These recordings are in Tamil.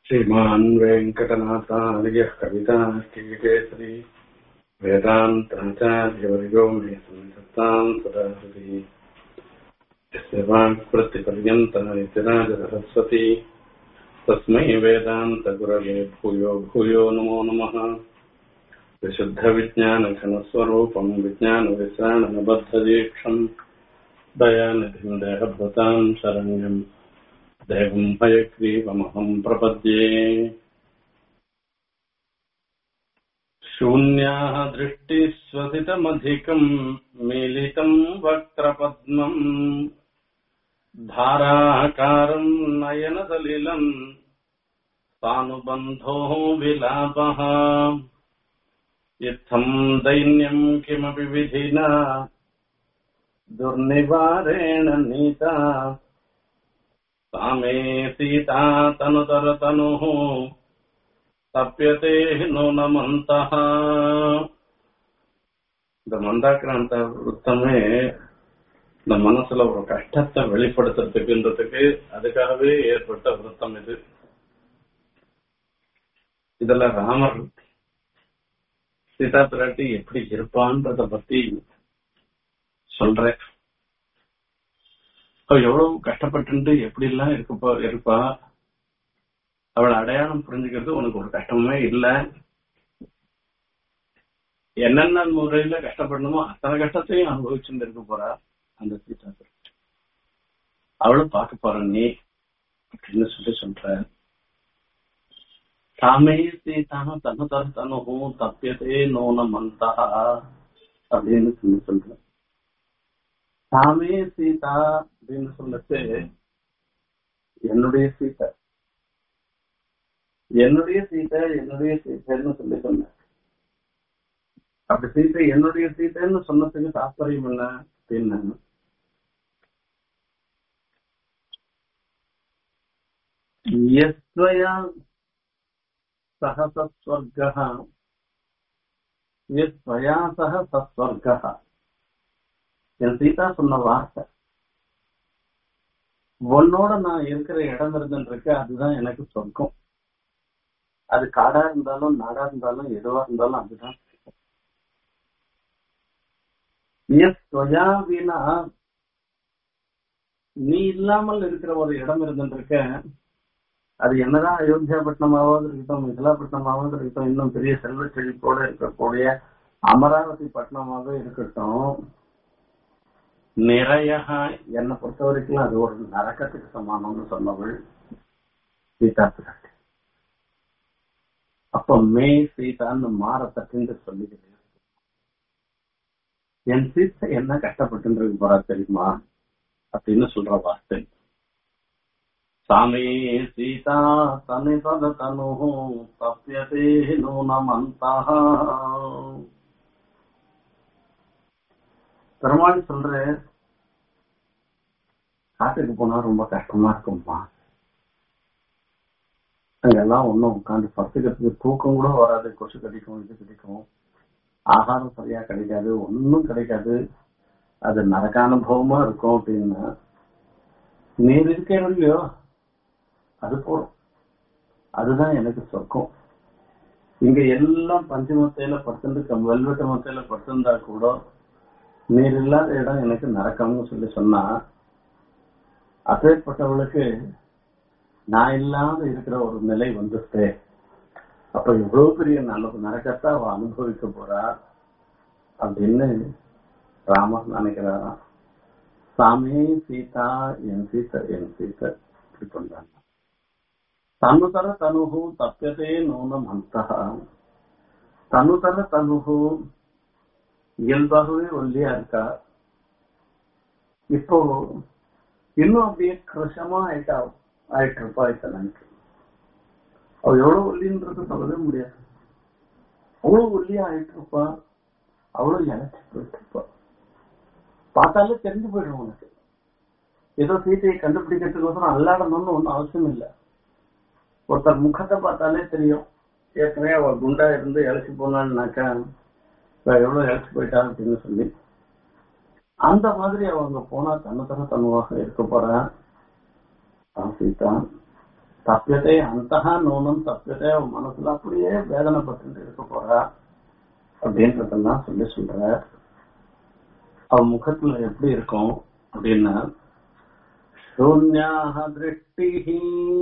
श्रीमान् वेङ्कटनाथार्यः कविताष्टीकेसरी वेदान्ताचार्यवर्यो मे संसत्ताम् सदा हृदि यस्य वाक्प्रतिपर्यन्ता नित्यराजसरस्वती तस्मै वेदान्तगुरवे भूयो भूयो नमो नमः विशुद्धविज्ञानघनस्वरूपम् विज्ञानविश्राणनबद्धदीक्षम् दयानिधिम् देहभृताम् शरण्यम् देवम् हयग्रीवमहम् प्रपद्ये शून्याः दृष्टिस्वसितमधिकम् मीलितम् वक्त्रपद्मम् धाराकारम् नयनसलिलम् सानुबन्धोः विलापः इत्थम् दैन्यम् किमपि विधिना दुर्निवारेण नीता सा मे सीता तनुतरतनुः தப்பியதே நூனமந்தா இந்த மந்தாக்கிராந்த விருத்தமே இந்த மனசுல ஒரு கஷ்டத்தை வெளிப்படுத்துறதுக்குன்றதுக்கு அதுக்காகவே ஏற்பட்ட விருத்தம் இது இதுல ராமர் சீதா பிராட்டி எப்படி இருப்பான்றத பத்தி சொல்றேன் அவ எவ்வளவு கஷ்டப்பட்டு எப்படி எல்லாம் இருக்கப்பா இருப்பா அவளை அடையாளம் புரிஞ்சுக்கிறது உனக்கு ஒரு கஷ்டமே இல்ல என்னென்ன முறையில கஷ்டப்படணுமோ அத்தனை கஷ்டத்தையும் அனுபவிச்சுட்டு இருக்க போறா அந்த சீதா பிராட்டி அவளும் பார்க்க போற நீ அப்படின்னு சொல்லி சொல்ற தாமே சீதான தன்னு தன் தனுகும் தப்பியதே நோன மந்தா அப்படின்னு சொல்லி சொல்ற தாமே சீதா அப்படின்னு சொல்லச்சு என்னுடைய சீதை என்னுடைய சீதை என்னுடைய சீதைன்னு சொல்லி சொன்னேன் அப்படி சீதை என்னுடைய சீதைன்னு சொன்னதுக்கு தாற்பயம் என்ன அப்படின்னு यस्त्वया सह सत्स्वर्गः यस्त्वया सह सत्स्वर्गः என் சீதா சொன்ன வார்த்தை உன்னோட நான் இருக்கிற இடம் இருந்துருக்கு அதுதான் எனக்கு சொர்க்கம் அது காடா இருந்தாலும் நாடா இருந்தாலும் எதுவா இருந்தாலும் அதுதான் வீணா நீ இல்லாமல் இருக்கிற ஒரு இடம் இருந்துருக்க அது என்னதான் அயோத்தியாபட்டினமாவது இருக்கட்டும் மிதிலாப்பட்டினமாவது இருக்கட்டும் இன்னும் பெரிய செல்வ செழிப்போட இருக்கக்கூடிய அமராவதி பட்டணமாக இருக்கட்டும் நிறைய என்னை பொறுத்த வரைக்கும் அது ஒரு நரக்கத்துக்கு சமானம்னு சொன்னவள் சீதா பிராட்டி அப்ப மே சீதான்னு மாற தட்டுன்னு சொல்லிக்கிறேன் என் சீத்தை என்ன கஷ்டப்பட்டு போறா தெரியுமா அப்படின்னு சொல்ற வார்த்தை சாமி சீதா தனி தன தனு தப்பியதே நூனமந்தா பெருமாள் சொல்ற காட்டுக்கு போனா ரொம்ப கஷ்டமா இருக்கும்பா அங்கெல்லாம் ஒன்றும் உட்காந்து படுத்துக்கிறதுக்கு தூக்கம் கூட வராது கொசு கடிக்கும் இது கடிக்கும் ஆகாரம் சரியா கிடைக்காது ஒன்றும் கிடைக்காது அது நரக அனுபவமா இருக்கும் அப்படின்னா நீர் இருக்கே இல்லையோ அது போதும் அதுதான் எனக்கு சொர்க்கம் இங்க எல்லாம் பஞ்சமத்தையில படுத்துட்டு வெல்வெட்ட மத்தையில படுத்திருந்தா கூட நீர் இல்லாத இடம் எனக்கு நரக்கம்னு சொல்லி சொன்னா அப்பேற்பட்டவளுக்கு நான் இல்லாத இருக்கிற ஒரு நிலை வந்துட்டு அப்ப எவ்வளவு பெரிய நல்ல நரக்கத்தை அவ அனுபவிக்க போறா அப்படின்னு ராமர் நினைக்கிறாராம் சாமி சீதா என் சீத்தை என் சீத்தை இப்படி பண்றாங்க தனுதர தனுகு தப்பியதே நூனம் அந்த தனுதர தனுகு இயல்பாகவே ஒல்லியா இருக்கா இப்போ இன்னும் அப்படியே கிருஷமா ஆயிட்டா ஆயிட்டு இருப்பா இத்தனைக்கு அவ எவ்வளவு ஒல்லின்றது சொல்லவே முடியாது அவ்வளவு ஒல்லியா ஆயிட்டு இருப்பா அவ்வளவு இழைச்சி போயிட்டு இருப்பா பார்த்தாலே தெரிஞ்சு போயிடும் உனக்கு ஏதோ சீத்தையை கண்டுபிடிக்கிறதுக்கோசரம் அல்லாடணும்னு ஒன்றும் அவசியம் இல்லை ஒருத்தர் முகத்தை பார்த்தாலே தெரியும் ஏற்கனவே அவ குண்டா இருந்து இழைச்சி போனான்னாக்கா எவ்வளவு இழைச்சி போயிட்டா அப்படின்னு சொல்லி அந்த மாதிரி அவங்க போனா தன்னை தர தன்னுவாக இருக்க போறான் சீதா தப்பியத்தை அந்த நூனம் தப்பியத்தை அவன் மனசுல அப்படியே வேதனைப்பட்டு இருக்க போறா அப்படின்றதெல்லாம் சொல்லி சொல்ற அவன் முகத்துல எப்படி இருக்கும் அப்படின்னா சூன்யாக திருஷ்டிஹி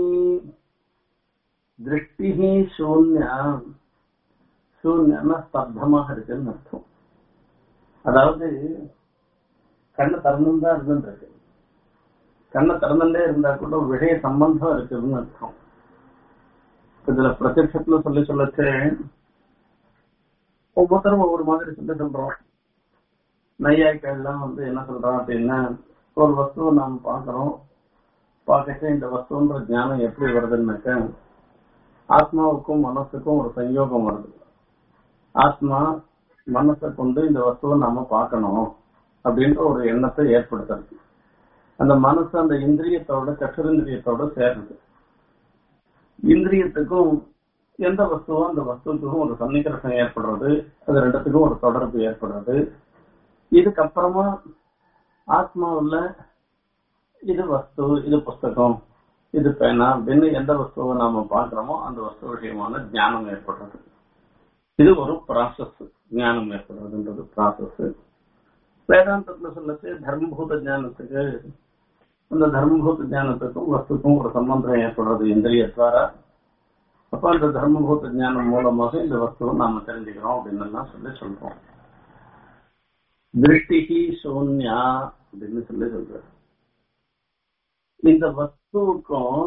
திருஷ்டிஹி சூன்யா சூன்யம்னா ஸ்தப்தமாக இருக்குன்னு அர்த்தம் அதாவது கண்ணை திறந்தும் தான் இருந்துருக்கு கண்ணை திறந்துட்டே இருந்தா கூட ஒரு விஷய சம்பந்தம் இருக்குதுன்னு அர்த்தம் இதுல பிரத்யட்சத்துல சொல்லி சொல்லச்சு ஒவ்வொருத்தரும் ஒவ்வொரு மாதிரி சொல்லி சொல்றோம் நையாய்க்கெல்லாம் வந்து என்ன சொல்றான் அப்படின்னா ஒரு வஸ்துவை நாம் பார்க்கிறோம் பார்க்கச்ச இந்த வஸ்துன்ற ஞானம் எப்படி வருதுன்னாக்க ஆத்மாவுக்கும் மனசுக்கும் ஒரு சயோகம் வருது ஆத்மா மனசை கொண்டு இந்த வஸ்துவை நாம பார்க்கணும் அப்படின்ற ஒரு எண்ணத்தை ஏற்படுத்துறது அந்த மனசு அந்த இந்திரியத்தோட சக்கரேந்திரியத்தோட சேர்றது இந்திரியத்துக்கும் எந்த வஸ்துவோ அந்த வஸ்துக்கும் ஒரு சன்னிகரசம் ஏற்படுறது அது ரெண்டுத்துக்கும் ஒரு தொடர்பு ஏற்படுறது இதுக்கப்புறமா ஆத்மாவுல இது வஸ்து இது புஸ்தகம் இது பேனா அப்படின்னு எந்த வஸ்துவை நாம பாக்குறோமோ அந்த வஸ்து விஷயமான ஞானம் ஏற்படுறது இது ஒரு ப்ராசஸ் ஞானம் ஏற்படுறதுன்றது ப்ராசஸ் வேதாந்தத்துல சொல்லச்சு தர்மபூத ஞானத்துக்கு அந்த தர்மபூத ஞானத்துக்கும் வஸ்துக்கும் ஒரு சம்பந்தம் ஏற்படுறது இந்திரியத்வாரா அப்ப அந்த தர்மபூத ஞானம் மூலமாக இந்த வஸ்துவை நாம தெரிஞ்சுக்கிறோம் அப்படின்னு எல்லாம் சொல்லி சொல்றோம் திருஷ்டிகி சூன்யா அப்படின்னு சொல்லி சொல்ற இந்த வஸ்துவுக்கும்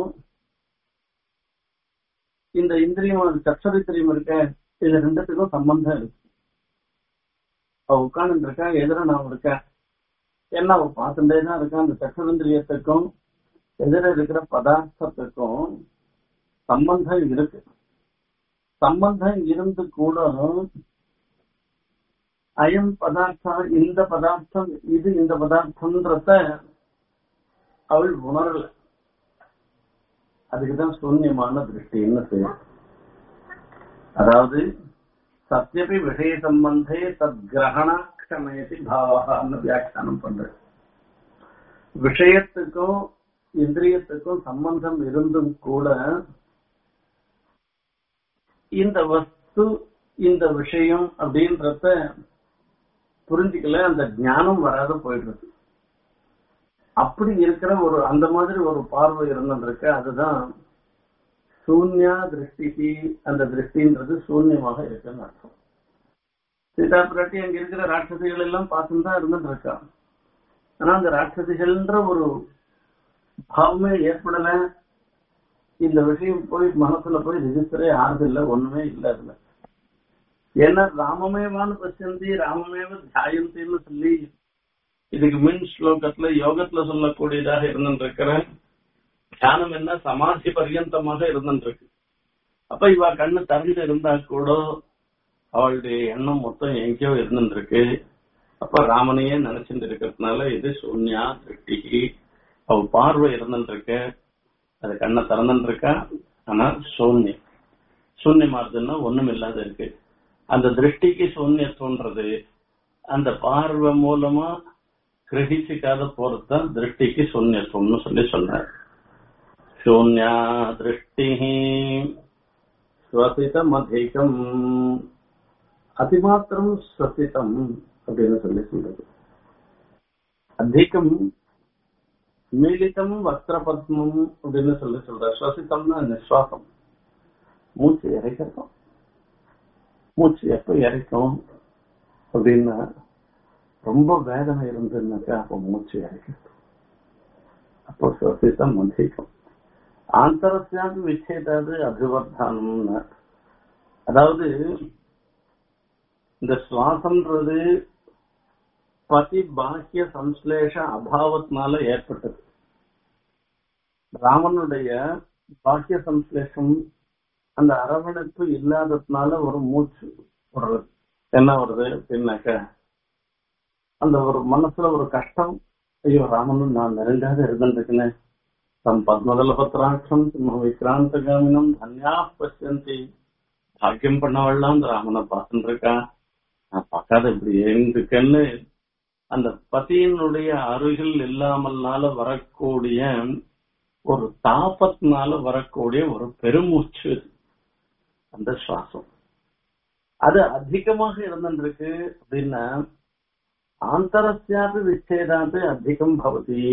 இந்த இந்திரியம் சச்சரித்திரியம் இருக்க இது ரெண்டுத்துக்கும் சம்பந்தம் இருக்கு அவ உட்கார்ந்து இருக்கா எதிர நான் இருக்கேன் என்ன அவ பார்த்துட்டே தான் இருக்கா அந்த சக்கரேந்திரியத்துக்கும் எதிர இருக்கிற பதார்த்தத்துக்கும் சம்பந்தம் இருக்கு சம்பந்தம் இருந்து கூட அயம் பதார்த்தம் இந்த பதார்த்தம் இது இந்த பதார்த்தம்ன்றத அவள் உணரல அதுக்குதான் சூன்யமான திருஷ்டின்னு பேர் அதாவது சத்தியபி விஷய சம்பந்தே தத் கிரகணாட்சமயத்தி பாவகான்னு வியாக்கியானம் பண்ற விஷயத்துக்கும் இந்திரியத்துக்கும் சம்பந்தம் இருந்தும் கூட இந்த வஸ்து இந்த விஷயம் அப்படின்றத புரிஞ்சுக்கல அந்த ஞானம் வராத போயிடுறது அப்படி இருக்கிற ஒரு அந்த மாதிரி ஒரு பார்வை இருந்திருக்கு அதுதான் சூன்யா திருஷ்டிக்கு அந்த திருஷ்டின்றது சூன்யமாக இருக்குன்னு அர்த்தம் சீதா பிராட்டி அங்க இருக்கிற ராட்சசிகள் எல்லாம் பார்த்துன்னு தான் இருந்துட்டு இருக்கா ஆனா அந்த ராட்சசிகள்ன்ற ஒரு பாவமே ஏற்படல இந்த விஷயம் போய் மனசுல போய் ரிஜிஸ்டரே ஆறுது இல்ல ஒண்ணுமே இல்ல அதுல ஏன்னா ராமமேவான்னு பசந்தி ராமமேவ தியாயந்தின்னு சொல்லி இதுக்கு மின் ஸ்லோகத்துல யோகத்துல சொல்லக்கூடியதாக இருந்துருக்கிற தியானம் என்ன சமாதி பர்யந்தமாக இருந்துருக்கு அப்ப இவ கண்ணு திறந்து இருந்தா கூட அவளுடைய எண்ணம் மொத்தம் எங்கேயோ இருந்துருக்கு அப்ப ராமனையே நினைச்சிட்டு இருக்கிறதுனால இது சூன்யா திருஷ்டி அவ பார்வை இருந்துருக்கு அது கண்ணை திறந்துருக்கா ஆனா சூன்யம் சூன்யமா இருந்ததுன்னா ஒண்ணும் இல்லாத இருக்கு அந்த திருஷ்டிக்கு சூன்யத்துன்றது அந்த பார்வை மூலமா கிரகிச்சிக்காத போறதுதான் திருஷ்டிக்கு சூன்யத்துவம்னு சொல்லி சொன்னார் சூன்யா திருஷ்டி ஸ்வசிதம் அதிகம் அதிமாத்திரம் ஸ்வசிதம் அப்படின்னு சொல்லி சொல்றது அதிகம் மீளிதம் வஸ்திரபத்மம் அப்படின்னு சொல்லி சொல்ற ஸ்வசித்தம்னா நிஸ்வாசம் மூச்சு இறைக்கிறோம் மூச்சு எப்ப இறைக்கும் அப்படின்னா ரொம்ப வேதனை இருந்ததுனாக்கா அப்போ மூச்சு இறைக்கிறது அப்போ சுவசித்தம் அதிகம் ஆந்தரஸ்யாமி விச்சேதாது அபிவர்தானம்னு அதாவது இந்த சுவாசம்ன்றது பதி பாக்கிய சம்ஸ்லேஷ அபாவத்தினால ஏற்பட்டது ராமனுடைய பாக்கிய சம்ஸ்லேஷம் அந்த அரவணைப்பு இல்லாததுனால ஒரு மூச்சு வருது என்ன வருது அப்படின்னாக்க அந்த ஒரு மனசுல ஒரு கஷ்டம் ஐயோ ராமனும் நான் நெருங்காத இருந்துருக்கேன் தம் பத்மதல பத்ராட்சம் சிம்ம விக்ராந்த காமினம் தன்யா பசியந்தி பாக்கியம் பண்ணவள்லாம் அந்த ராமனை பார்த்துட்டு இருக்கான் நான் பார்க்காத இப்படி இருக்கேன்னு அந்த பத்தியினுடைய அருகில் இல்லாமல்னால வரக்கூடிய ஒரு தாபத்தினால வரக்கூடிய ஒரு பெருமூச்சு அந்த சுவாசம் அது அதிகமாக இருந்துருக்கு அப்படின்னா ஆந்தரஸ்யாபி விச்சேதாது அதிகம் பவதி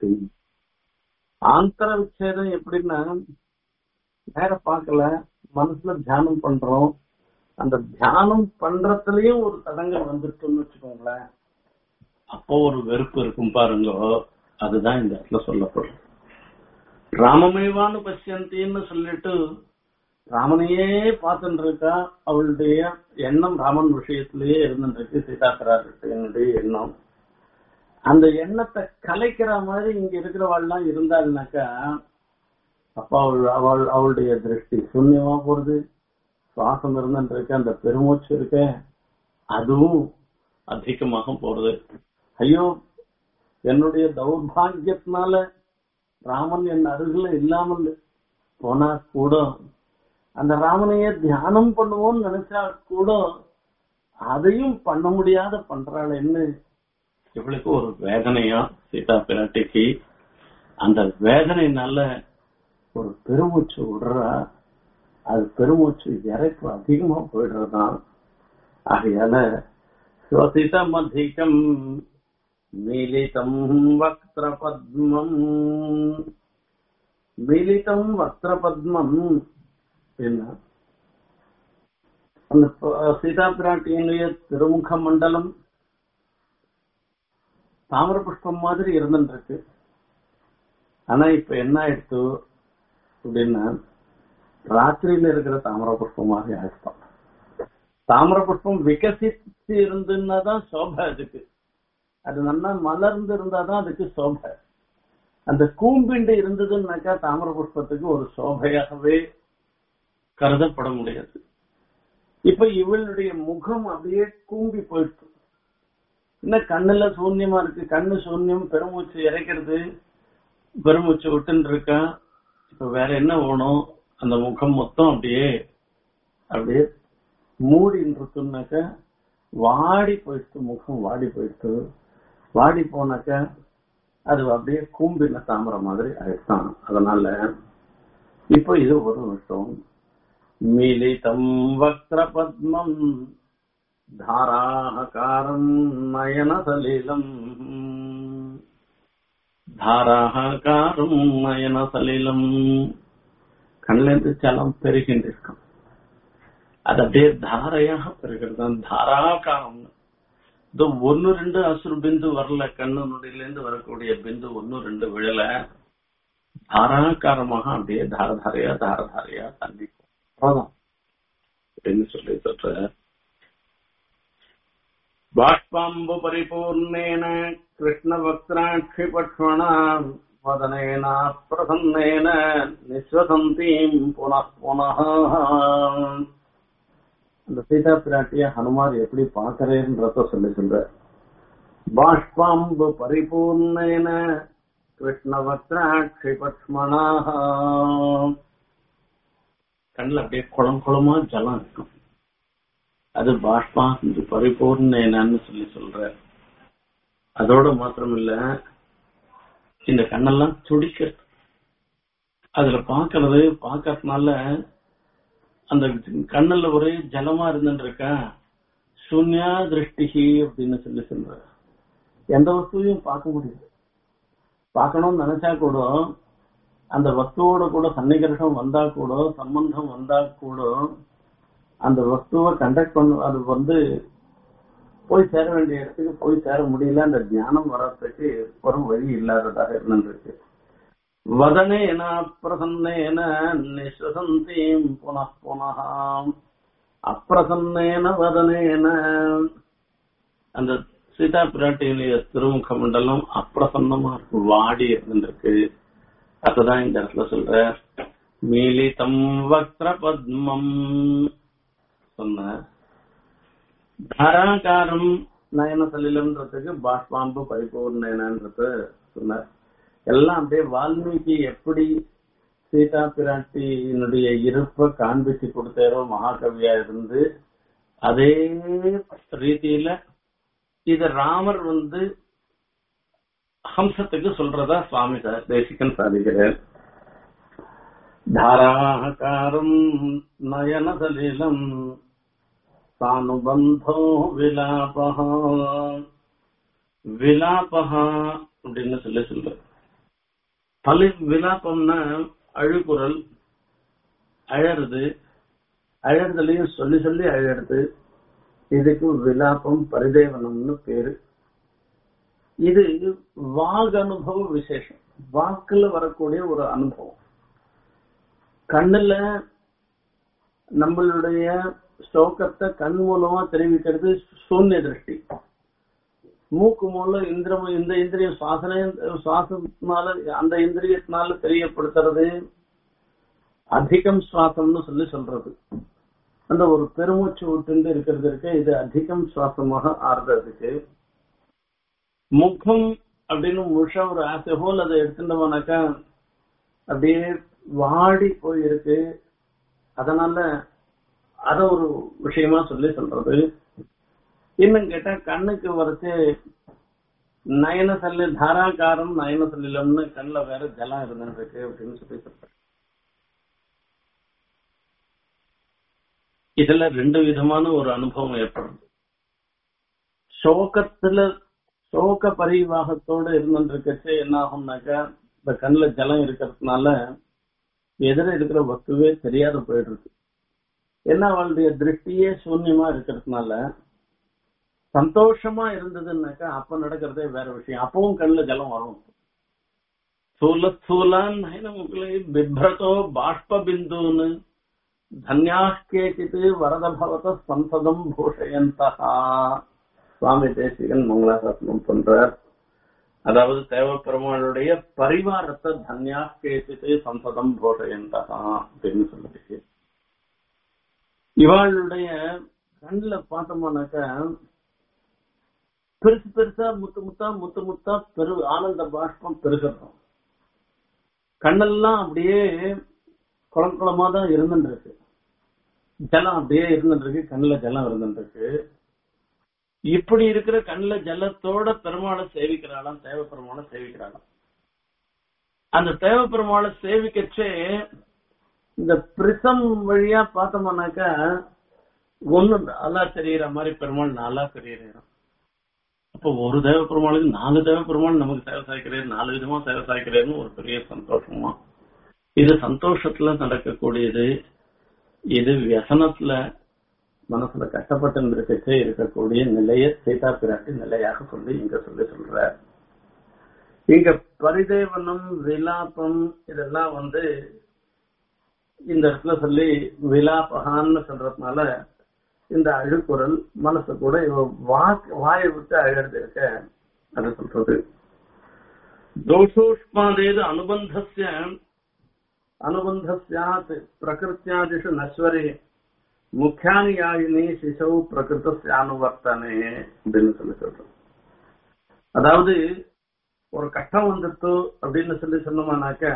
ஆந்தர விச்சேதம் எப்படின்னா நேர பார்க்கல மனசுல தியானம் பண்றோம் அந்த தியானம் பண்றதுலயும் ஒரு தடங்கள் வந்துருச்சுன்னு வச்சுக்கோங்களேன் அப்போ ஒரு வெறுப்பு இருக்கும் பாருங்க அதுதான் இந்த இடத்துல சொல்லப்படும் ராமமேவான்னு பசியந்தின்னு சொல்லிட்டு ராமனையே பார்த்துட்டு இருக்கா அவளுடைய எண்ணம் ராமன் விஷயத்திலேயே இருந்துட்டு இருக்கு சீதா பிராட்டியினுடைய எண்ணம் அந்த எண்ணத்தை கலைக்கிற மாதிரி இங்க இருக்கிறவாள்லாம் இருந்தாள்னாக்கா அப்ப அவள் அவள் அவளுடைய திருஷ்டி சூன்யமா போறது சுவாசம் இருந்துட்டு இருக்க அந்த பெருமூச்சு இருக்க அதுவும் அதிகமாக போறது ஐயோ என்னுடைய தௌர்பாகியத்தினால ராமன் என் அருகில இல்லாமல் போனா கூட அந்த ராமனையே தியானம் பண்ணுவோம்னு நினைச்சா கூட அதையும் பண்ண முடியாத பண்றாளேன்னு இவளுக்கு ஒரு வேதனையா சீதா பிராட்டிக்கு அந்த வேதனைனால ஒரு பெருமூச்சு விடுறா அது பெருமூச்சு இறைப்பு அதிகமா போயிடுறதுதான் ஆகையால ஸ்வசிதமதிகம் மிலிதம் வக்திரபத்மம் மிலிதம் வக்திரபத்மம் என்ன அந்த சீதா பிராட்டியினுடைய திருமுக மண்டலம் தாமிர புஷ்பம் மாதிரி இருந்துருக்கு ஆனா இப்ப என்ன ஆயிடுச்சு அப்படின்னா ராத்திரியில இருக்கிற தாமிர புஷ்பமாக ஆயிடுச்சான் தாமிர புஷ்பம் விகசித்து இருந்துன்னா தான் சோபை அதுக்கு அது நல்லா மலர்ந்து இருந்தாதான் அதுக்கு சோபை அந்த கூம்பிண்டு இருந்ததுன்னாக்கா தாமிர புஷ்பத்துக்கு ஒரு சோபையாகவே கருதப்பட முடியாது இப்ப இவளுடைய முகம் அப்படியே கூம்பி போயிடுச்சு என்ன கண்ணுல சூன்யமா இருக்கு கண்ணு சூன்யம் பெருமூச்சு இறைக்கிறது பெருமூச்சு விட்டுன்னு இருக்கா இப்ப வேற என்ன வேணும் அந்த முகம் மொத்தம் அப்படியே அப்படியே மூடின்னு இருக்குன்னாக்க வாடி போயிடுச்சு முகம் வாடி போயிடுச்சு வாடி போனாக்க அது அப்படியே கூம்பின தாமரை மாதிரி ஆயிடுச்சான் அதனால இப்போ இது ஒரு விஷயம் மிலிதம் வக்ரபத்மம் தாராகாரம் நயனசலிலம் தாராகாரம் நயனசலிலம் கண்ணில இருந்து ஜலம் பெருகின்றிருக்கும் அது அப்படியே தாரையாக பெருகிறது தாராகாரம் இது ஒன்னு ரெண்டு அசுறு பிந்து வரல கண்ணு நொடியில இருந்து வரக்கூடிய பிந்து ஒன்னு ரெண்டு விழல தாராகாரமாக அப்படியே தாரதாரையா தாரதாரையா தண்ணி அவ்வளவுதான் அப்படின்னு சொல்லி சொல்ற பாஷ்பாம்பு பரிபூர்ணேன கிருஷ்ண பக்திராட்சி பக்ஷ்மணா வதனேன பிரசன்னேன நிஸ்வசந்தீம் புனః புனः அந்த சீதா பிராட்டிய ஹனுமார் எப்படி பாக்குறேன்றத சொல்லி சொல்ற பாஷ்பாம்பு பரிபூர்ணேன கிருஷ்ணவத்ராட்சி பட்மணா கண்ணில் அப்படியே குளம் குளமா ஜலம் இருக்கும் அது பாஷ்பா பரிபூர்ணேனன்னு சொல்லி சொல்ற அதோட மாத்திரம் இல்ல இந்த கண்ணெல்லாம் துடிக்கிறது அதுல பாக்குறது பாக்கறதுனால அந்த கண்ணுல ஒரே ஜலமா இருந்துட்டு இருக்கா சூன்யா திருஷ்டிகி அப்படின்னு சொல்லி சொல்ற எந்த வஸ்துவையும் பார்க்க முடியாது பார்க்கணும்னு நினைச்சா கூட அந்த வஸ்துவோட கூட சன்னிகர்ஷம் வந்தா கூட சம்பந்தம் வந்தா கூட அந்த வஸ்துவை கண்டக்ட் பண்ண அது வந்து போய் சேர வேண்டிய இடத்துக்கு போய் சேர முடியல அந்த ஞானம் வர்றதுக்கு ஒரு வழி இல்லாததாக இருந்திருக்கு வதனேன அப்பிரசன்னேன நிஸ்வசந்தீம் புனః புனः அப்பிரசன்னேன வதனேன அந்த சீதா பிராட்டியினுடைய திருமுக மண்டலம் அப்பிரசன்னமா இருக்கு வாடி இருந்திருக்கு அதுதான் இந்த இடத்துல சொல்ற மீலிதம் வக்ர பத்மம் சொன்ன தாராகாரம் நயன சலிலம்ன்றதுக்கு பாஷ்பாம்பு பரிபூர்ணன்றது சொன்னார் எல்லாம் அப்படியே வால்மீகி எப்படி சீதா பிராட்டியினுடைய இருப்ப காண்பிச்சு கொடுத்தாரோ மகாகவியா இருந்து அதே ரீதியில இத ராமர் வந்து ஹம்சத்துக்கு சொல்றதா சுவாமி தேசிகன் சாதிக்கிறார் धाराकारम् नयनसलिलम् सानुबन्धो विलापः விலாபகா அப்படின்னு சொல்லி சொல்ற பலி விலாபம்னா அழுகுரல் அழறது அழறதுலயும் சொல்லி சொல்லி அழறது இதுக்கு விலாபம் பரிதேவனம்னு பேரு இது வாக் அனுபவ விசேஷம் வாக்குல வரக்கூடிய ஒரு அனுபவம் கண்ணுல நம்மளுடைய ஸ்லோகத்தை கண் மூலமா தெரிவிக்கிறது சூன்ய திருஷ்டி மூக்கு மூலம் இந்திரம் இந்த இந்திரியம் சுவாசன சுவாசத்தினால அந்த இந்திரியத்தினால தெரியப்படுத்துறது அதிகம் சுவாசம்னு சொல்லி சொல்றது அந்த ஒரு பெருமூச்சு விட்டு இருக்கிறது இருக்கு இது அதிகம் சுவாசமாக ஆறுறதுக்கு முகம் அப்படின்னு முழுஷா ஒரு ஆசை போல் அதை எடுத்துட்டோம்னாக்கா அப்படியே வாடி போயிருக்கு அதனால அத ஒரு விஷயமா சொல்லி சொல்றது இன்னும் கேட்டா கண்ணுக்கு வரைச்சு நயன சல்லு தாராகாரம் நயன சல்லிலம்னு கண்ணுல வேற ஜலம் இருந்துருக்கு அப்படின்னு சொல்லி சொல்றாரு இதுல ரெண்டு விதமான ஒரு அனுபவம் ஏற்படுது சோகத்துல சோக பரிவாகத்தோடு இருந்துருக்கச்சு என்ன ஆகும்னாக்கா இந்த கண்ணுல ஜலம் இருக்கிறதுனால எதிர இருக்கிற வஸ்துவே தெரியாத போயிடுறது ஏன்னா அவளுடைய திருஷ்டியே சூன்யமா இருக்கிறதுனால சந்தோஷமா இருந்ததுன்னாக்கா அப்ப நடக்கிறதே வேற விஷயம் அப்பவும் கண்ணுல ஜலம் வரும் ஸ்தூல ஸ்தூலான் நயனமுகளை பிப்ரதோ பாஷ்ப பிந்துன்னு தன்யா கேச்சித் வரத பவத சம்சதம் பூஷயந்தா சுவாமி தேசிகன் மங்களாசாசனம் பண்றார் அதாவது தேவப்பெருமாளுடைய பரிவாரத்தை தன்யா கேச்சித் சம்சதம் பூஷயந்தா அப்படின்னு சொல்லிட்டு இவாளுடைய கண்ணுல பார்த்தோம்னாக்கா பெருசு பெருசா முத்து முத்தா முத்து முத்தா பெரு ஆனந்த பாஷ்பம் பெருகிறோம் கண்ணெல்லாம் அப்படியே குளம் குளமா தான் இருந்துருக்கு ஜலம் அப்படியே இருந்துருக்கு கண்ணுல ஜலம் இருந்துருக்கு இப்படி இருக்கிற கண்ணுல ஜலத்தோட பெருமாளை சேவிக்கிறாளாம் தேவ பெருமாளை சேவிக்கிறாளாம் அந்த தேவ பெருமாளை சேவிக்கச்சே இந்த பிரிசம் வழியா பார்த்தோம்னாக்கா ஒண்ணு நல்லா தெரியற மாதிரி பெருமாள் நாளா தெரியறான் அப்போ ஒரு தேவ பெருமாளுக்கு நாலு தேவ பெருமாள் நமக்கு சேவை சாய்க்கிறாரு நாலு விதமா சேவை சாய்க்கிறாருன்னு ஒரு பெரிய சந்தோஷமா இது சந்தோஷத்துல நடக்கக்கூடியது இது வியசனத்துல மனசுல கஷ்டப்பட்டு இருக்கச்சே இருக்கக்கூடிய நிலைய சீதா பிராட்டி நிலையாக சொல்லி இங்க சொல்லி சொல்ற இங்க பரிதேவனம் விலாபம் இதெல்லாம் வந்து இந்த இடத்துல சொல்லி விலாபகான்னு சொல்றதுனால இந்த அழுக்குரல் மனசு கூட இவ வாக் வாயை விட்டு அழகிறது இருக்க அது சொல்றது தோஷோஷ்மாதேது அனுபந்தஸ்ய அனுபந்தஸ்யாத் பிரகிருத்தியாதிஷு நஸ்வரே முக்கியானி யாழினி சிசவு பிரகிருத்தஸ்ய அனுவர்த்தனே அப்படின்னு சொல்லி சொல்றோம் அதாவது ஒரு கஷ்டம் வந்துட்டு அப்படின்னு சொல்லி சொன்னோம்னாக்க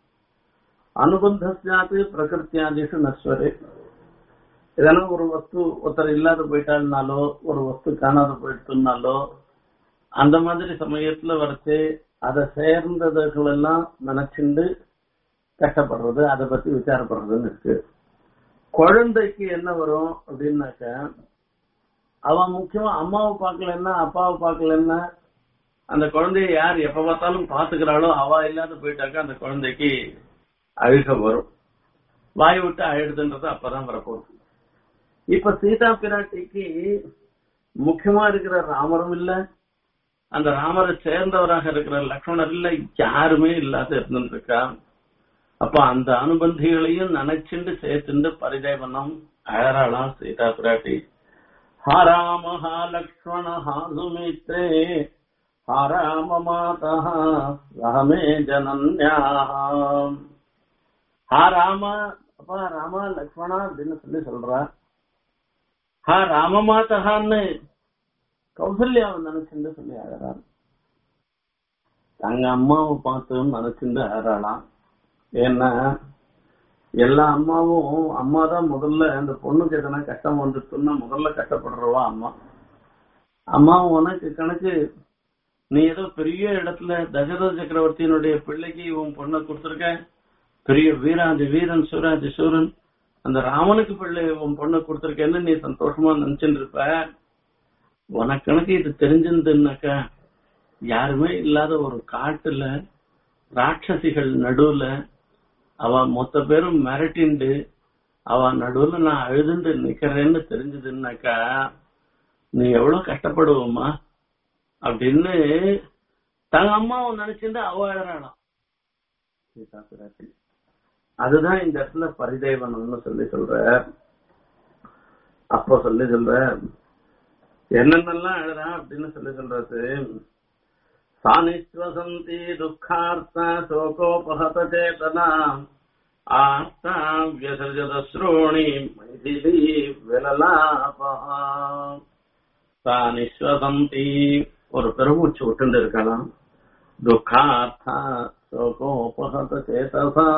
அனுபந்தஸ்யாத்து பிரகிருத்தியாதிஷு நஸ்வரே எதனா ஒரு வஸ்து ஒருத்தர் இல்லாத போயிட்டாருனாலோ ஒரு வஸ்து காணாத போயிட்டுனாலோ அந்த மாதிரி சமயத்துல வரைச்சு அதை சேர்ந்ததுகள் எல்லாம் நினைச்சுண்டு கஷ்டப்படுறது அதை பத்தி விசாரப்படுறதுன்னு இருக்கு குழந்தைக்கு என்ன வரும் அப்படின்னாக்க அவன் முக்கியமா அம்மாவை பார்க்கலன்னா அப்பாவை பார்க்கலன்னா அந்த குழந்தைய யார் எப்ப பார்த்தாலும் பாத்துக்கிறாளோ அவ இல்லாத போயிட்டாக்கா அந்த குழந்தைக்கு அழுக வரும் வாய் விட்டு அழுதுன்றது அப்பதான் வரப்போகுது இப்ப சீதா பிராட்டிக்கு முக்கியமா இருக்கிற ராமரும் இல்ல அந்த ராமரை சேர்ந்தவராக இருக்கிற லக்ஷ்மணர் இல்ல யாருமே இல்லாத இருந்துருக்கா அப்ப அந்த அனுபந்திகளையும் நினைச்சுண்டு சேர்த்துண்டு பரிதேவனம் அழறாளாம் சீதா பிராட்டி ஹா ராம ஹா லக்ஷ்மண ஹா சுமித்ரே ஹா ராம மாதா ராமே ஜனன்யாம் ஹா ராம அப்பா ராமா லக்ஷ்மணா அப்படின்னு சொல்லி சொல்றா ஹா ராமமாதகான்னு கௌசல்யாவை நினைச்சுட்டு சொல்லி அழறான் தங்க அம்மாவை பார்த்து நினைச்சுட்டு அழறாளாம் ஏன்னா எல்லா அம்மாவும் அம்மா தான் முதல்ல இந்த பொண்ணுக்கு எதனா கஷ்டம் வந்துட்டுன்னா முதல்ல கஷ்டப்படுறவா அம்மா அம்மா உனக்கு கணக்கு நீ ஏதோ பெரிய இடத்துல தசரத சக்கரவர்த்தியினுடைய பிள்ளைக்கு உன் பொண்ணை கொடுத்துருக்க பெரிய வீராதி வீரன் சூராதி சூரன் அந்த ராமனுக்கு பிள்ளை உன் பொண்ணை கொடுத்திருக்கேன்னு நீ சந்தோஷமா நினைச்சுட்டு இருப்ப உனக்கணக்கு இது தெரிஞ்சிருந்துன்னாக்கா யாருமே இல்லாத ஒரு காட்டுல ராட்சசிகள் நடுவுல அவ மொத்த பேரும் மிரட்டிண்டு அவ நடுவுல நான் அழுதுண்டு நிக்கிறேன்னு தெரிஞ்சதுன்னாக்கா நீ எவ்வளவு கஷ்டப்படுவோமா அப்படின்னு தங்க அம்மாவை நினைச்சிருந்து அவ அழறாளாம் சீதா பிராட்டி அதுதான் இந்த இடத்துல பரிதேவனம்னு சொல்லி சொல்ற அப்போ சொல்லி சொல்ற என்னென்னலாம் அழறா அப்படின்னு சொல்லி சொல்றது சானிஸ்வசந்தி துக்கார்த்த சோகோபஹத சேதனா ஆஸ்தா வியசர்ஜத ஸ்ரோணி மைதிலி விலலாபா சானிஸ்வசந்தி ஒரு பெருமூச்சு விட்டுண்டு இருக்கலாம் துக்கார்த்தா சோகோபஹத சேதசா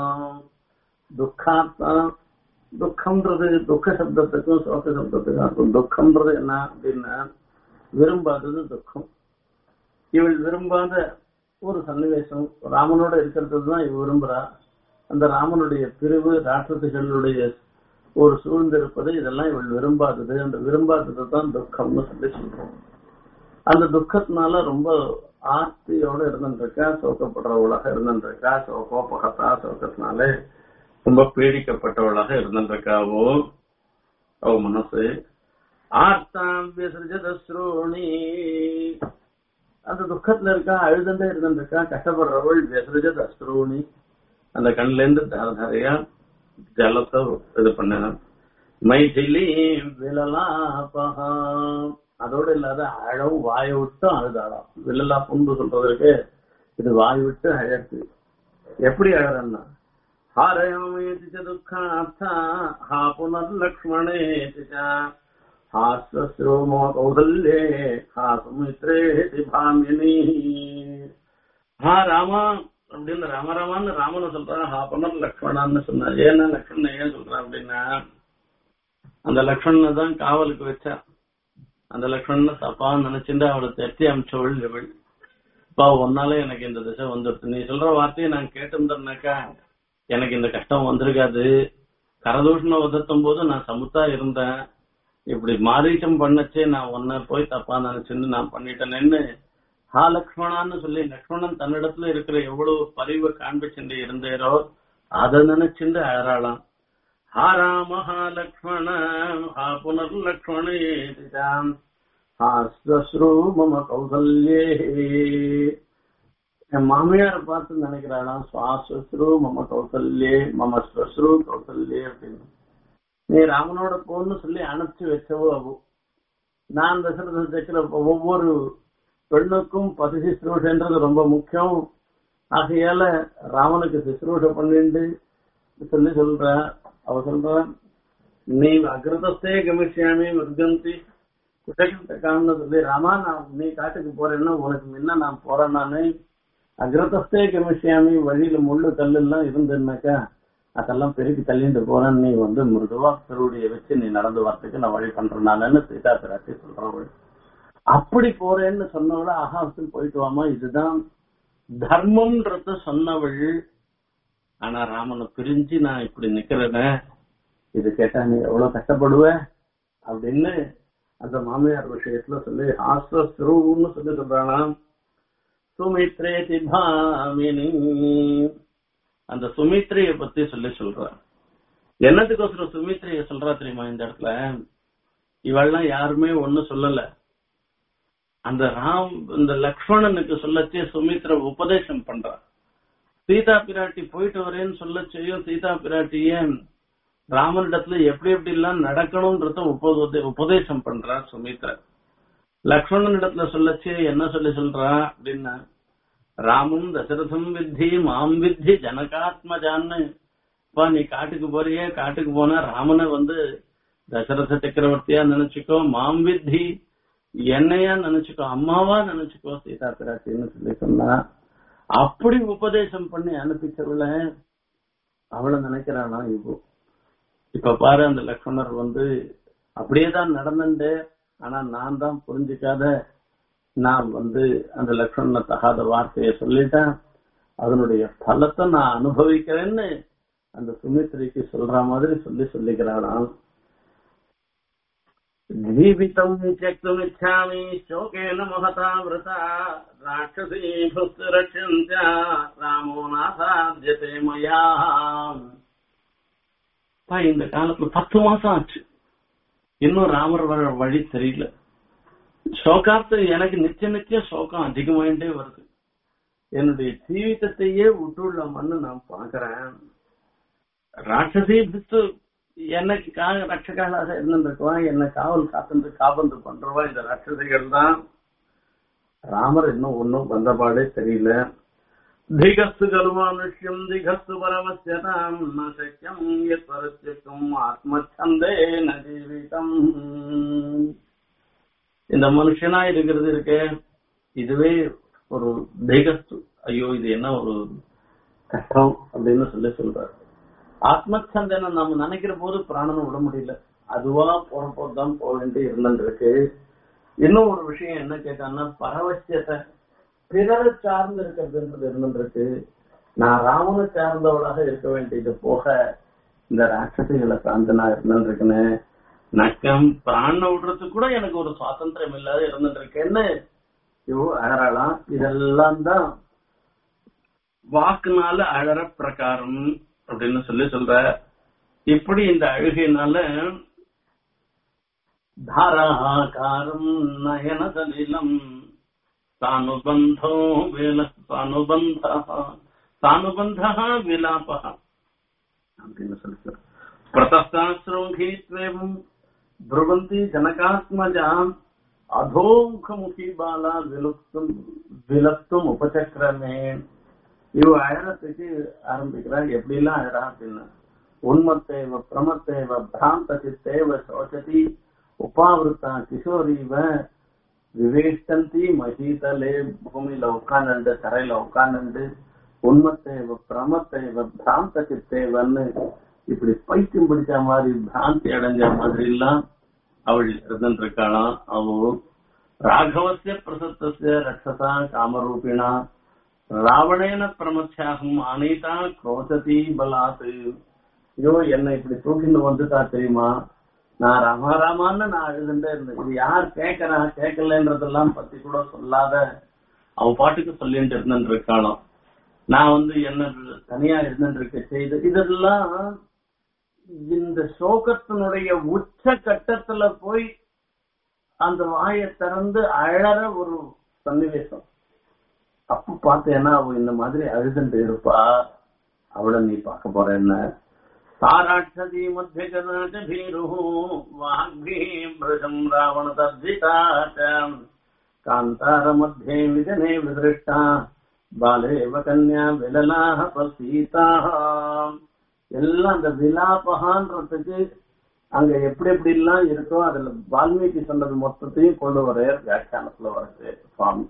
துக்கார்த்தா துக்கம்ன்றது துக்க சப்தத்துக்கும் சோக சப்தத்துக்கும் அர்த்தம் துக்கம்ன்றது என்ன அப்படின்னா விரும்பாதது துக்கம் இவள் விரும்பாத ஒரு சன்னிவேசம் ராமனோட இருக்கிறது தான் இவ விரும்புறா அந்த ராமனுடைய பிரிவு ராட்சசிகளுடைய ஒரு சூழ்ந்திருப்பது இதெல்லாம் இவள் விரும்பாதது அந்த விரும்பாதது தான் துக்கம்னு சொல்லி சொல்றோம் அந்த துக்கத்தினால ரொம்ப ஆர்த்தியோட இருந்துருக்கா சோக்கப்படுறவளாக இருந்துருக்கா சோகோபகத்தா சோகத்தினால ரொம்ப பீடிக்கப்பட்டவளாக இருந்துருக்காவோ அவ மனசு ஆர்த்தாம் விசர்ஜத ஸ்ரோணி அந்த துக்கத்துல இருக்கா அழுதுண்டே இருந்துருக்கா கஷ்டப்படுறவள் விசர்ஜத ஸ்ரோணி அந்த கண்ணுல இருந்து நிறைய ஜலத்தை இது பண்ண மைதிலி விழலாபகா அதோட இல்லாத அழவும் வாயை விட்டும் அழுதாளாம் வில்லலா புண்டு சொல்றதற்கு இது வாய் விட்டு அழகு எப்படி அழறன்னா ஹாரயாமேதி ச துக்கார்த்தா ஹா புனர்லக்ஷ்மணேதி ச ஹா ஸ்வஸ்ரோமோ கௌசல்யே ஹா சுமித்ரேதி பாமினி ஹா ராமா அப்படின்னு ராமராமான்னு ராமனை சொல்றான் ஹா புனர் லக்ஷ்மணான்னு சொன்னார் ஏன்னா லக்ஷ்மணன் ஏன் சொல்றான் அப்படின்னா அந்த லக்ஷ்மணனை தான் காவலுக்கு வச்சா அந்த லக்ஷ்மணன் தப்பா நினைச்சுட்டு அவளை தட்டி அமிச்சவள் இவள் அப்பா ஒன்னால எனக்கு இந்த திசை வந்துடுது நீ சொல்ற வார்த்தையை நான் கேட்டிருந்தேன்னாக்கா எனக்கு இந்த கஷ்டம் வந்திருக்காது கரதூஷணம் உதர்த்தும் போது நான் சமுத்தா இருந்தேன் இப்படி மாரீச்சம் பண்ணச்சே நான் ஒன்ன போய் தப்பா நினைச்சுன்னு நான் பண்ணிட்டேன்னு ஹா லக்ஷ்மணான்னு சொல்லி லக்ஷ்மணன் தன்னிடத்துல இருக்கிற எவ்வளவு பரிவை காண்பிச்சுட்டு இருந்தேரோ அதை நினைச்சுண்டு அழறாளாம் ஹா ராம ஹா லக்ஷ்மண ஹா புனர் லக்ஷ்மணேதிதாம் ஹா ஸ்வஸ்ரு மம கௌசல்யே என் மாமியார் பார்த்து நினைக்கிறாளாம் சுவாஸ்வஸ்ரு மம கௌசல்யே மம ஸ்வஸ்ரு கௌசல்யே அப்படின்னு நீ ராமனோட போன்னு சொல்லி அனுப்பிச்சு வச்சவோ அவு நான் தசரத சக்கர ஒவ்வொரு பெண்ணுக்கும் பசி சிஸ்ரூஷன்றது ரொம்ப முக்கியம் ஆகையால ராமனுக்கு சிஸ்ரூஷ பண்ணிட்டு சொல்லி சொல்ற அவ சொல்ற நீ அகிரதஸ்தே கமிஷியாமி மிருகந்தி குட்டகிட்டக்கான்னு சொல்லி ராமா நான் நீ காட்டுக்கு போறேன்னா உனக்கு முன்ன நான் போறேன் நானு அகிரதஸ்தே கமிஷியாமி வழியில முள்ளு கல்லு எல்லாம் இருந்துன்னாக்கா அதெல்லாம் பெருக்கி தள்ளிட்டு போறேன் நீ வந்து மிருதுவா திருவடியை வச்சு நீ நடந்து வரத்துக்கு நான் வழி பண்றேன் நானு சீதா பிராட்டி சொல்றவள் அப்படி போறேன்னு சொன்னவள ஆகாசத்தில் போயிட்டு வாமா இதுதான் தர்மம்ன்றத சொன்னவள் ஆனா ராமனை பிரிஞ்சு நான் இப்படி நிக்கிறேனே இது கேட்டா நீ எவ்வளவு கஷ்டப்படுவ அப்படின்னு அந்த மாமியார் விஷயத்துல சொல்லி ஆஸ்வஸ்ருன்னு சொல்லி சொல்றானா சுமித்ரேதி பாமினி அந்த சுமித்ரைய பத்தி சொல்லி சொல்ற என்னத்துக்கோசரம் சுமித்ரைய சொல்றா தெரியுமா இந்த இடத்துல இவெல்லாம் யாருமே ஒண்ணும் சொல்லல அந்த ராம் இந்த லக்ஷ்மணனுக்கு சொல்லச்சே சுமித்ர உபதேசம் பண்றா சீதா பிராட்டி போயிட்டு வரேன்னு சொல்ல செய்யும் சீதா பிராட்டிய ராமனிடத்துல எப்படி எப்படி எல்லாம் நடக்கணும்ன்றத உபதே உபதேசம் பண்றா சுமித்ரா லக்ஷ்மணன் இடத்துல சொல்லச்சே என்ன சொல்லி சொல்றா அப்படின்னா ராமம் தசரதம் வித்தி மாம் வித்தி ஜனகாத்மஜான்னு இப்ப நீ காட்டுக்கு போறியே காட்டுக்கு போனா ராமனை வந்து தசரத சக்கரவர்த்தியா நினைச்சுக்கோ மாம் வித்தி என்னையா நினைச்சுக்கோ அம்மாவா நினைச்சுக்கோ சீதா பிராட்டின்னு சொல்லி சொன்னா அப்படி உபதேசம் பண்ணி அனுப்பிச்சவள அவளை நினைக்கிறானா இப்போ இப்ப பாரு அந்த லக்ஷ்மணர் வந்து அப்படியேதான் நடந்துட்டு ஆனா நான் தான் புரிஞ்சுக்காத நான் வந்து அந்த லக்ஷ்மண தகாத வார்த்தையை சொல்லிட்டேன் அதனுடைய பலத்தை நான் அனுபவிக்கிறேன்னு அந்த சுமித்ரிக்கு சொல்ற மாதிரி சொல்லி சொல்லிக்கிறாளாம் जीवितम् त्यक्तुमिच्छामि शोकेन महता वृता राक्षसी भुस्तरक्ष्यन्त्या रामो नासाध्यते मया இந்த காலத்துல பத்து மாசம் ஆச்சு இன்னும் ராமர் வர வழி தெரியல சோகாத்து எனக்கு நிச்சய நிச்சய சோகம் அதிகமாயிட்டே வருது என்னுடைய ஜீவிதத்தையே விட்டுள்ளமன்னு நான் பாக்குறேன் ராட்சசி பிஸ்து எனக்கு ரட்சகாலாக இருந்துருக்குவான் என்ன காவல் காத்துட்டு காபந்து பண்றவா இந்த ராட்சசிகள் தான் ராமர் இன்னும் ஒன்னும் வந்தபாடே தெரியல திகஸ்து கருமானுஷ்யம் திகஸ்து பரமஸ்யதாம் ந சக்கியம் எத் பரஸ்யக்கும் ஆத்மச்சந்தே ந ஜீவிதம் இந்த மனுஷனா இருக்கிறது இருக்கே இதுவே ஒரு திகஸ்து ஐயோ இது என்ன ஒரு கஷ்டம் அப்படின்னு சொல்லி சொல்றாரு ஆத்மச்சந்தனை நம்ம நினைக்கிற போது பிராணனை விட முடியல அதுவா போற போதுதான் போக வேண்டி இருந்துருக்கு இன்னும் ஒரு விஷயம் என்ன கேட்டான்னா பரவசியத்தை பிறரை சார்ந்து இருக்கிறதுன்றது இருந்துருக்கு நான் ராமனை சார்ந்தவளாக இருக்க வேண்டியது போக இந்த ராட்சசிகளை சார்ந்து நான் இருந்துருக்கேன்னு நக்கம் பிராண விடுறதுக்கு கூட எனக்கு ஒரு சுவாதந்திரம் இல்லாத இருந்துட்டு இருக்கேன்னு ஐயோ அழறாளாம் இதெல்லாம் தான் வாக்குனால அழற பிரகாரம் அப்படின்னு சொல்லி சொல்ற இப்படி இந்த அழுகையினால தாராகாரம் நயன சலிலம் சானுபந்தோ வேல சானுபந்த சானுபந்த விலாப அப்படின்னு சொல்லி பிரதஸ்தாசிரங்கீத்வேவம் ब्रुवन्ति जनकात्मजाम् अधोमुखमुखी बाला विलुप्तुம் விலப்தும் உபசக்கிரமே இவ அழறதுக்கு ஆரம்பிக்கிறார் எப்படி எல்லாம் அழறா அப்படின்னு உன்மத்தேவ பிரமத்தேவ பிராந்த சித்தேவ சோச்சதி உபாவிருத்தா கிஷோரீவ விவேஷ்டந்தி மகீதலே பூமியில உட்கார்ந்து தரையில உட்கார்ந்து உண்மத்தேவ பிரமத்தேவ பிராந்த சித்தேவன்னு இப்படி பைத்தியம் பிடிச்ச மாதிரி பிராந்தி அடைஞ்ச மாதிரி எல்லாம் அவள் இருந்திருக்காளாம் அவ ராகவசிய பிரசத்தசிய ரட்சசா காமரூபிணா ராவணேன பிரமத்தியாகும் அனைதா குரோசதி பலாத்து ஐயோ என்னை இப்படி தூக்கிட்டு வந்துட்டா தெரியுமா நான் ராமாராமான்னு நான் அழுதுண்டே இருந்தேன் இது யார் கேட்கறா கேட்கலன்றதெல்லாம் பத்தி கூட சொல்லாத அவன் பாட்டுக்கு சொல்லிட்டு இருந்துட்டு இருக்காளாம் நான் வந்து என்ன தனியா இருந்துட்டு இருக்க செய்து இதெல்லாம் இந்த சோகத்தினுடைய உச்ச கட்டத்துல போய் அந்த வாயை திறந்து அழற ஒரு சன்னிவேசம் அப்ப பார்த்தேன்னா அவ இந்த மாதிரி அழுதுட்டு இருப்பா அவளை நீ பார்க்க போற என்ன சாராட்சதி மத்திய கதாச்ச பீரு வாக்பீ பிரஜம் ராவண தர்ஜிதாச்சம் காந்தார மத்தியே விஜனே விதிருஷ்டா பாலேவ கன்யா விலலாக பசீதா எல்லாம் அந்த விலாபகான்றதுக்கு அங்க எப்படி எப்படி எல்லாம் இருக்கோ அதுல வால்மீகி சொன்னது மொத்தத்தையும் கொண்டு வர வியாக்கியானத்துல வருது சுவாமி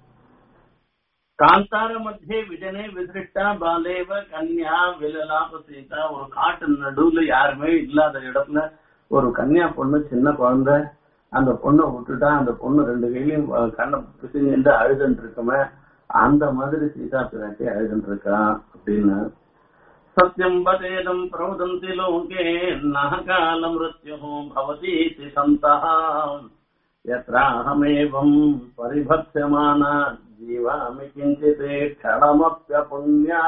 காந்தார மத்தியே விஜனே விதிருஷ்டா பாலேவ கன்யா விலலாப சீதா ஒரு காட்டு நடுவுல யாருமே இல்லாத இடத்துல ஒரு கன்யா பொண்ணு சின்ன குழந்தை அந்த பொண்ணை விட்டுட்டா அந்த பொண்ணு ரெண்டு கையிலையும் கண்ணை பிசுங்கிட்டு அழுதுன்னு இருக்குமே அந்த மாதிரி சீதா பிராட்டி அழுதுன்னு இருக்கான் அப்படின்னு சத்தியம் பதேதம் பிரவதந்தி லோகே நக கால மிருத்யு பவதீதி சந்தः यत्राहमेवम् परिभत्स्यमाना जीवामि किञ्चित् क्षणमप्यपुण्या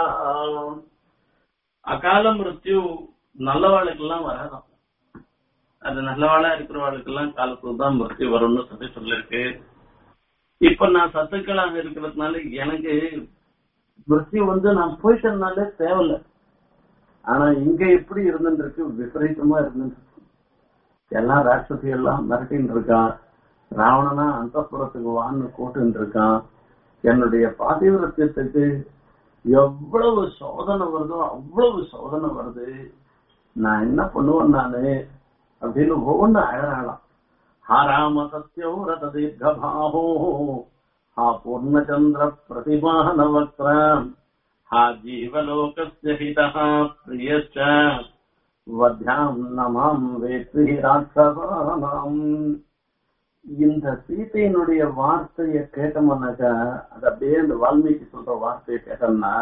அகால மிருத்யு நல்லவாளுக்கெல்லாம் வராதாம் அது நல்லவாளா இருக்கிறவாளுக்கெல்லாம் காலத்துல தான் மிருத்யு வரும்னு சொல்லி சொல்லிருக்கு இப்ப நான் சத்துக்களாக இருக்கிறதுனால எனக்கு மிருத்யு வந்து நான் போயிட்டதுனாலே தேவையில்ல ஆனா இங்க எப்படி இருந்துருக்கு விபரீதமா இருந்துருக்கு எல்லாம் ராட்சசி எல்லாம் மிரட்டின்னு இருக்கான் ராவணனா அந்தப்புறத்துக்கு வான்னு கூட்டுன்னு இருக்கான் என்னுடைய பாதிவிரத்தியத்துக்கு எவ்வளவு சோதனை வருதோ அவ்வளவு சோதனை வருது நான் என்ன பண்ணுவேன் நானு அப்படின்னு ஒவ்வொன்னு அழறாளாம் ஹாராம சத்யோரத தீர்க்கபாஹோ ஹா பூர்ணச்சந்திர பிரதிமான வக்ரம் ஹா ஜீவலோகஸ்ய ஹிதः பிரியश्च வத்யாம் நமாம் வேத்ரி ராட்சசானாம் இந்த சீதையினுடைய வார்த்தைய கேட்டோம்னாக்கா அது அப்படியே இந்த வால்மீகி சொல்ற வார்த்தையை கேட்டோம்னா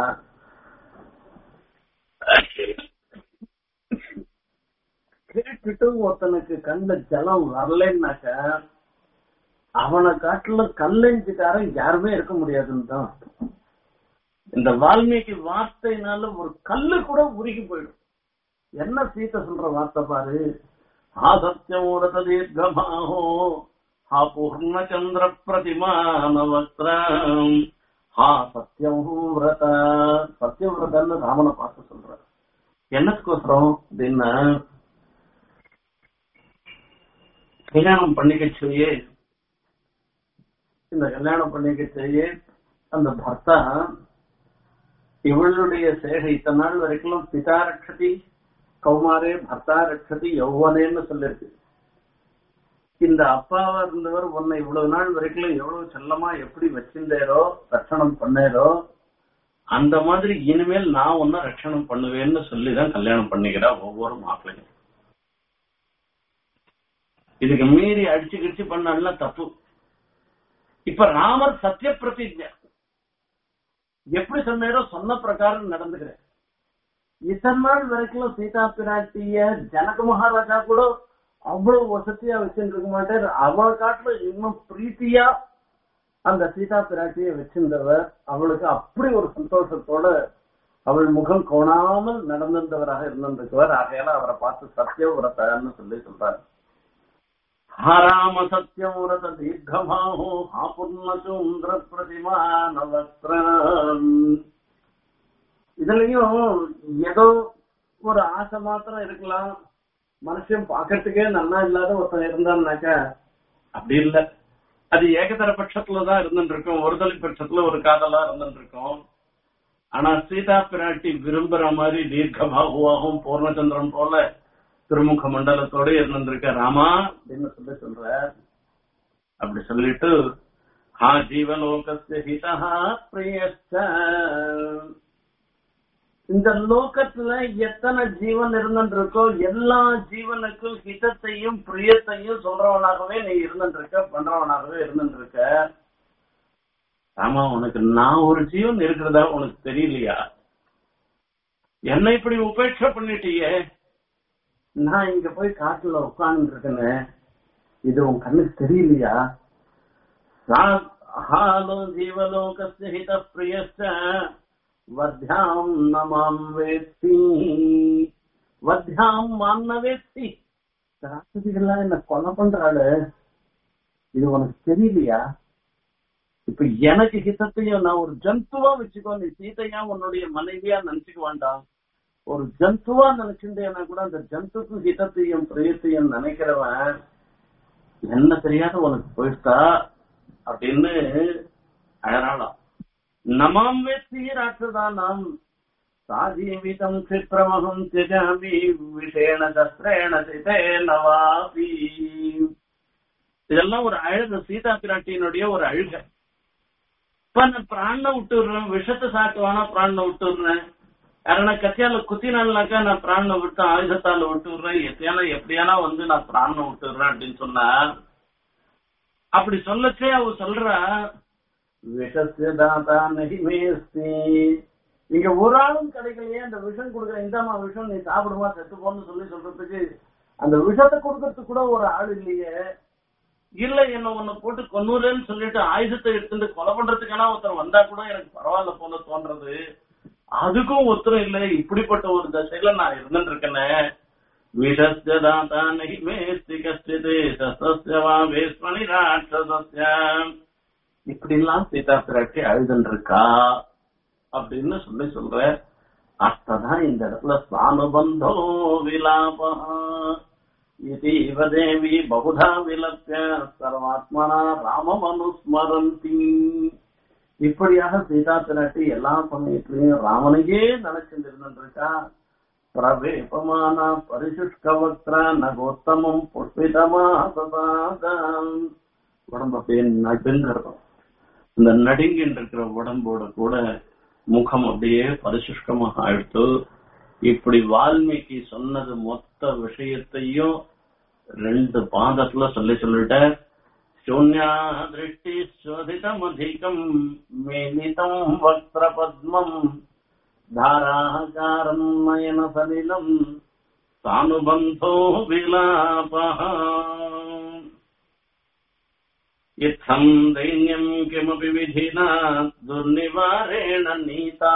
கேட்டுட்டு ஒருத்தனுக்கு கண்ட ஜலம் வரலன்னாக்கா அவனை காட்டுல கல்லெஞ்சுக்காரன் யாருமே இருக்க முடியாதுன்னு தான் அர்த்தம். இந்த வால்மீகி வார்த்தையினால ஒரு கல்லு கூட உருகி போயிடும் என்ன சீத்தை சொல்ற வார்த்தை பாரு ஆசத்தியமூரத தீர்க்கமாகோ ஹா பூர்ணச்சந்திர பிரதிமானவக்ரம் ஹா சத்தியமூரத சத்தியவிரதன்னு ராமனை பார்த்து சொல்ற என்னத்துக்கோசரம் அப்படின்னா கல்யாணம் பண்ணிக்கச்சேயே இந்த கல்யாணம் பண்ணிக்கச்சேயே அந்த பர்த்தா இவளுடைய சேகை இத்தனை நாள் வரைக்கும் பிதா ரட்சதி கௌமாரே பர்த்தா ரட்சதி யௌவனேன்னு சொல்லிருக்கு இந்த அப்பாவா இருந்தவர் உன்னை இவ்வளவு நாள் வரைக்கும் எவ்வளவு செல்லமா எப்படி வச்சிருந்தேரோ ரட்சணம் பண்ணேரோ அந்த மாதிரி இனிமேல் நான் உன்னை ரட்சணம் பண்ணுவேன்னு சொல்லிதான் கல்யாணம் பண்ணிக்கிறா ஒவ்வொரு மாப்பிள்ளையும் இதுக்கு மீறி அடிச்சு கிடிச்சு பண்ணா தப்பு இப்ப ராமர் சத்திய பிரதிஜை எப்படி சொன்னேரோ சொன்ன பிரகாரம் நடந்துக்கிறேன் இத்தனை நாள் வரைக்கும் சீதா பிராட்டிய ஜனக மகாராஜா கூட அவ்வளவு வசதியா வச்சுட்டு இருக்க மாட்டார் அவள் காட்டுல இன்னும் பிரீத்தியா அந்த சீதா பிராட்டியை வச்சிருந்தவர் அவளுக்கு அப்படி ஒரு சந்தோஷத்தோட அவள் முகம் கோணாமல் நடந்திருந்தவராக இருந்திருக்கவர் ஆகையால அவரை பார்த்து சத்தியவிரதன்னு சொல்லி சொல்றாரு ஹராம சத்தியமுரத தீர்க்கமாஹோ ஆபுர்ணசுந்திர பிரதிமானவக்ரம் இதுலயும் ஏதோ ஒரு ஆசை மாத்திரம் இருக்கலாம் மனுஷன் பாக்கிறதுக்கே நல்லா இல்லாத ஒருத்தன் இருந்தான்னாக்கா அப்படி இல்ல அது ஏகதர பட்சத்துலதான் இருந்துட்டு இருக்கும் ஒருதலை பட்சத்துல ஒரு காதலா இருந்துட்டு இருக்கும் ஆனா சீதா பிராட்டி விரும்புற மாதிரி தீர்க்கபாகுவாகவும் பூர்ணச்சந்திரன் போல திருமுக மண்டலத்தோட இருந்திருக்க ராமா அப்படின்னு சொல்லி சொல்ற அப்படி சொல்லிட்டு ஹா ஜீவலோகஸ்ய ஹிதா பிரியஸ்ட இந்த லோகத்துல எத்தனை ஜீவன் இருந்துருக்கோ எல்லா ஜீவனுக்கும் ஹிதத்தையும் பிரியத்தையும் சொல்றவனாகவே நீ இருந்துருக்க பண்றவனாகவே இருந்துருக்க ஆமா உனக்கு நான் ஒரு ஜீவன் இருக்கிறதா உனக்கு தெரியலையா என்ன இப்படி உபேட்சை பண்ணிட்டியே நான் இங்க போய் காட்டுல உட்கார்ந்து இருக்கேன்னு இது உன் கண்ணுக்கு தெரியலையா ஹாலோ ஜீவலோகஸ்ய ஹித பிரியஸ்ட வத்யாம் நமாம் வேத்தி வத்யாம் மான்ன வேத்தி ராட்சசிகள்லாம் என்ன கொலை பண்றாளு இது உனக்கு தெரியலையா இப்ப எனக்கு ஹிதத்தையும் நான் ஒரு ஜந்துவா வச்சுக்கோ நீ சீதையா உன்னுடைய மனைவியா நினைச்சுக்க வேண்டாம் ஒரு ஜந்துவா நினைச்சுட்டேன்னா கூட அந்த ஜந்துக்கு ஹிதத்தையும் பிரியத்தையும் நினைக்கிறவன் என்ன தெரியாத உனக்கு போயிட்டா அப்படின்னு அழறாளாம் நமாம் வேத்தி ராட்சதானாம் சாஜீவிதம் க்ஷிப்ரமகம் திஜாமி விஷேண சஸ்திரேண சிதேன வாபி இதெல்லாம் ஒரு அழகு சீதா பிராட்டியினுடைய ஒரு அழுக இப்ப நான் பிராண விட்டுடுறேன் விஷத்தை சாட்டுவானா பிராண விட்டுடுறேன் யாரனா கத்தியால குத்தினால்னாக்கா நான் பிராண விட்டு ஆயுதத்தால விட்டுடுறேன் எத்தையானா எப்படியானா வந்து நான் பிராண விட்டுடுறேன் அப்படின்னு சொன்னா அப்படி சொல்லச்சே அவ சொல்றா விஷஸ்ய தாத்தா நகிமேஸ்தி இங்க ஒரு ஆளும் கிடைக்கலையே அந்த விஷம் கொடுக்குற இந்தாமா விஷம் நீ சாப்பிடுமா செத்து போன்னு சொல்லி சொல்றதுக்கு அந்த விஷத்தை கொடுக்கறதுக்கு கூட ஒரு ஆள் இல்லையே இல்ல என்ன உன்னை போட்டு கொன்னூரேன்னு சொல்லிட்டு ஆயுதத்தை எடுத்துட்டு கொலை பண்றதுக்கான ஒருத்தர் வந்தா கூட எனக்கு பரவாயில்ல போல தோன்றது அதுக்கும் ஒருத்தரும் இல்ல இப்படிப்பட்ட ஒரு தசையில நான் இருந்துட்டு இருக்கேனே விஷஸ்ய தாத்தா நகிமேஸ்தி கஷ்டிதே சஸ்ய வா வேஸ்மணி ராட்சசஸ்ய இப்படி எல்லாம் சீதா பிராட்டி அழுதுன்னு இருக்கா அப்படின்னு சொல்லி சொல்ற அர்த்ததான் இந்த இடத்துல சானுபந்தோ விலாபா இதீவ தேவி பகுதா விலப்பிய சர்வாத்மனா ராமம் அனுஸ்மரந்தி இப்படியாக சீதா பிராட்டி எல்லா சமயத்திலையும் ராமனையே நினைச்சுட்டு இருந்திருக்கா பிரவேபமான பரிசுஷ்கவக்ர நகோத்தமம் புஷ்பிதமா சதாதம் உடம்பு அப்படியே நடுங்க இருக்கும் இந்த நடுங்கின்னு இருக்கிற உடம்போட கூட முகம் அப்படியே பரிசுஷ்கமாக ஆயிடுத்து இப்படி வால்மீகி சொன்னது மொத்த விஷயத்தையும் ரெண்டு பாதத்துல சொல்லி சொல்லிட்ட शून्या दृष्टिश्वधितमधिकम् मेलितम् वक्त्रपद्मम् धाराकारम् नयनसलिलम् सानुबन्धो विलापः इत्थम् दैन्यम् किमपि विधिना दुर्निवारेण नीता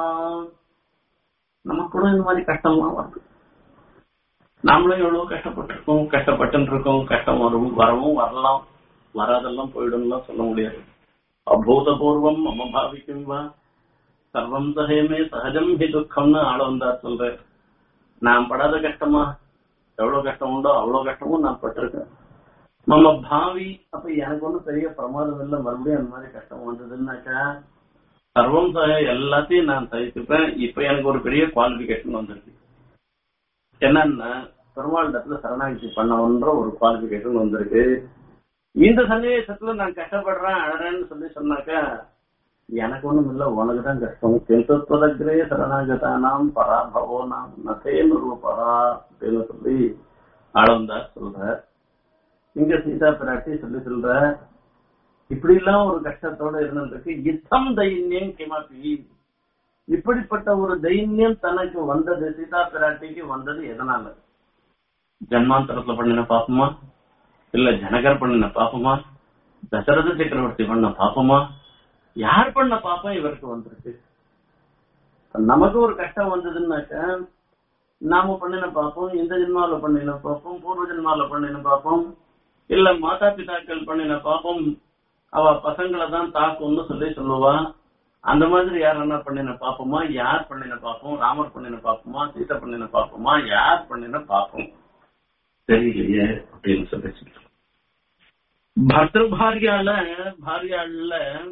நமக்கு கூட இந்த மாதிரி கஷ்டம்லாம் வருது நாமளும் எவ்வளவு கஷ்டப்பட்டிருக்கோம் கஷ்டப்பட்டு இருக்கோம் கஷ்டம் வரும் வரவும் வரலாம் வராதெல்லாம் போயிடும்லாம் சொல்ல முடியாது அபூதபூர்வம் மம பாவிக்கும் வா சர்வம் சகேமே சகஜம் ஹி துக்கம்னு ஆள வந்தா சொல்ற நான் படாத கஷ்டமா எவ்வளவு கஷ்டம் உண்டோ அவ்வளவு கஷ்டமும் நான் பட்டிருக்கேன் நம்ம பாவி அப்ப எனக்கு ஒண்ணும் பெரிய பிரமாதம் இல்லை மறுபடியும் அந்த மாதிரி கஷ்டம் வந்ததுன்னாக்கா சர்வம் சக எல்லாத்தையும் நான் சகிச்சுப்பேன் இப்ப எனக்கு ஒரு பெரிய குவாலிபிகேஷன் வந்திருக்கு என்னன்னா பெருமாள் இடத்துல சரணாகதி பண்ணணுன்ற ஒரு குவாலிபிகேஷன் வந்திருக்கு இந்த சன்னிவேசத்துல நான் கஷ்டப்படுறேன் அழறேன்னு சொல்லி சொன்னாக்கா எனக்கு ஒண்ணும் இல்ல உனக்கு தான் கஷ்டம் கெந்தத்வதகிரே சரணாகதானாம் பராபவோ நாம் நசேன் ரூபரா அப்படின்னு சொல்லி ஆளந்தார் சொல்ற இங்க சீதா பிராட்டி சொல்லி சொல்ற இப்படி எல்லாம் ஒரு கஷ்டத்தோட இருந்திருக்கு யுத்தம் தைன்யம் கிமபி இப்படிப்பட்ட ஒரு தைன்யம் தனக்கு வந்தது சீதா பிராட்டிக்கு வந்தது எதனால ஜன்மாந்தரத்துல பண்ணின பாப்பமா இல்ல ஜனகர் பண்ணின பாப்பமா தசரத சக்கரவர்த்தி பண்ண பாப்பமா யார் பண்ண பாப்பம் இவருக்கு வந்திருக்கு நமக்கு ஒரு கஷ்டம் வந்ததுன்னாக்க நாம பண்ணின பாப்போம் இந்த ஜென்மால பண்ணின பாப்போம் பூர்வ ஜென்மால பண்ணின பாப்போம் இல்ல மாதா பிதாக்கள் பண்ணின பாப்பம் அவ பசங்களை தான் தாக்கும்னு சொல்லி சொல்லுவா அந்த மாதிரி யார் என்ன பண்ணின பாப்போமா யார் பண்ணின பாப்போம் ராமர் பண்ணின பாப்போமா சீதா பண்ணின பாப்போமா யார் பண்ணின பாப்போம் தெரியலையே அப்படின்னு சொல்லி சொல்றோம் பர்தர் பாரியால பாரியால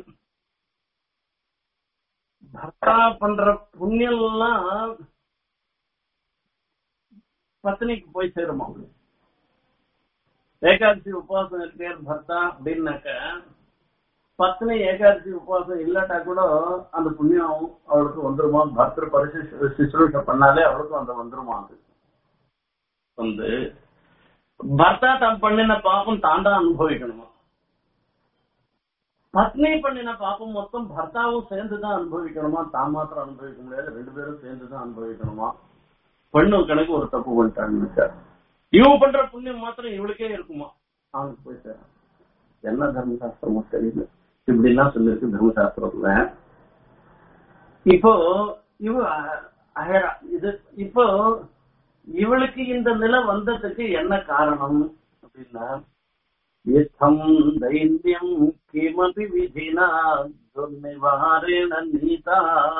பர்த்தா பண்ற புண்ணியம்லாம் பத்னிக்கு போய் சேருமா ஏகாதசி உபவாசம் இருக்கேன் பர்த்தா அப்படின்னாக்க பத்னி ஏகாதசி உபவாசம் இல்லாட்டா கூட அந்த புண்ணியம் அவளுக்கு வந்துருமா பர்தர் பரிசு சிசுரூஷ பண்ணாலே அவளுக்கும் அந்த வந்துருமா அது வந்து பர்த்தா தான் பண்ணின பாப்பம் தான் தான் அனுபவிக்கணுமா பத்னி பண்ணின பாப்பம் மொத்தம் பர்த்தாவும் சேர்ந்து தான் அனுபவிக்கணுமா தான் மாத்திரம் அனுபவிக்க முடியாது ரெண்டு பேரும் சேர்ந்து தான் அனுபவிக்கணுமா பெண்ணு கணக்கு ஒரு தப்பு பண்ணிட்டாங்க இவன் பண்ற புண்ணியம் மாத்திரம் இவளுக்கே இருக்குமா அவனுக்கு போய் சேரும் என்ன தர்மசாஸ்திரமோ தெரியல இப்படி எல்லாம் சொல்லிருக்கு தர்மசாஸ்திரத்துல இப்போ இவ அஹரா இது இப்போ இவளுக்கு இந்த நிலை வந்ததுக்கு என்ன காரணம் அப்படின்னா யுத்தம் தைரியம் கிமபி விதினா துர்நிவாரேண நீதா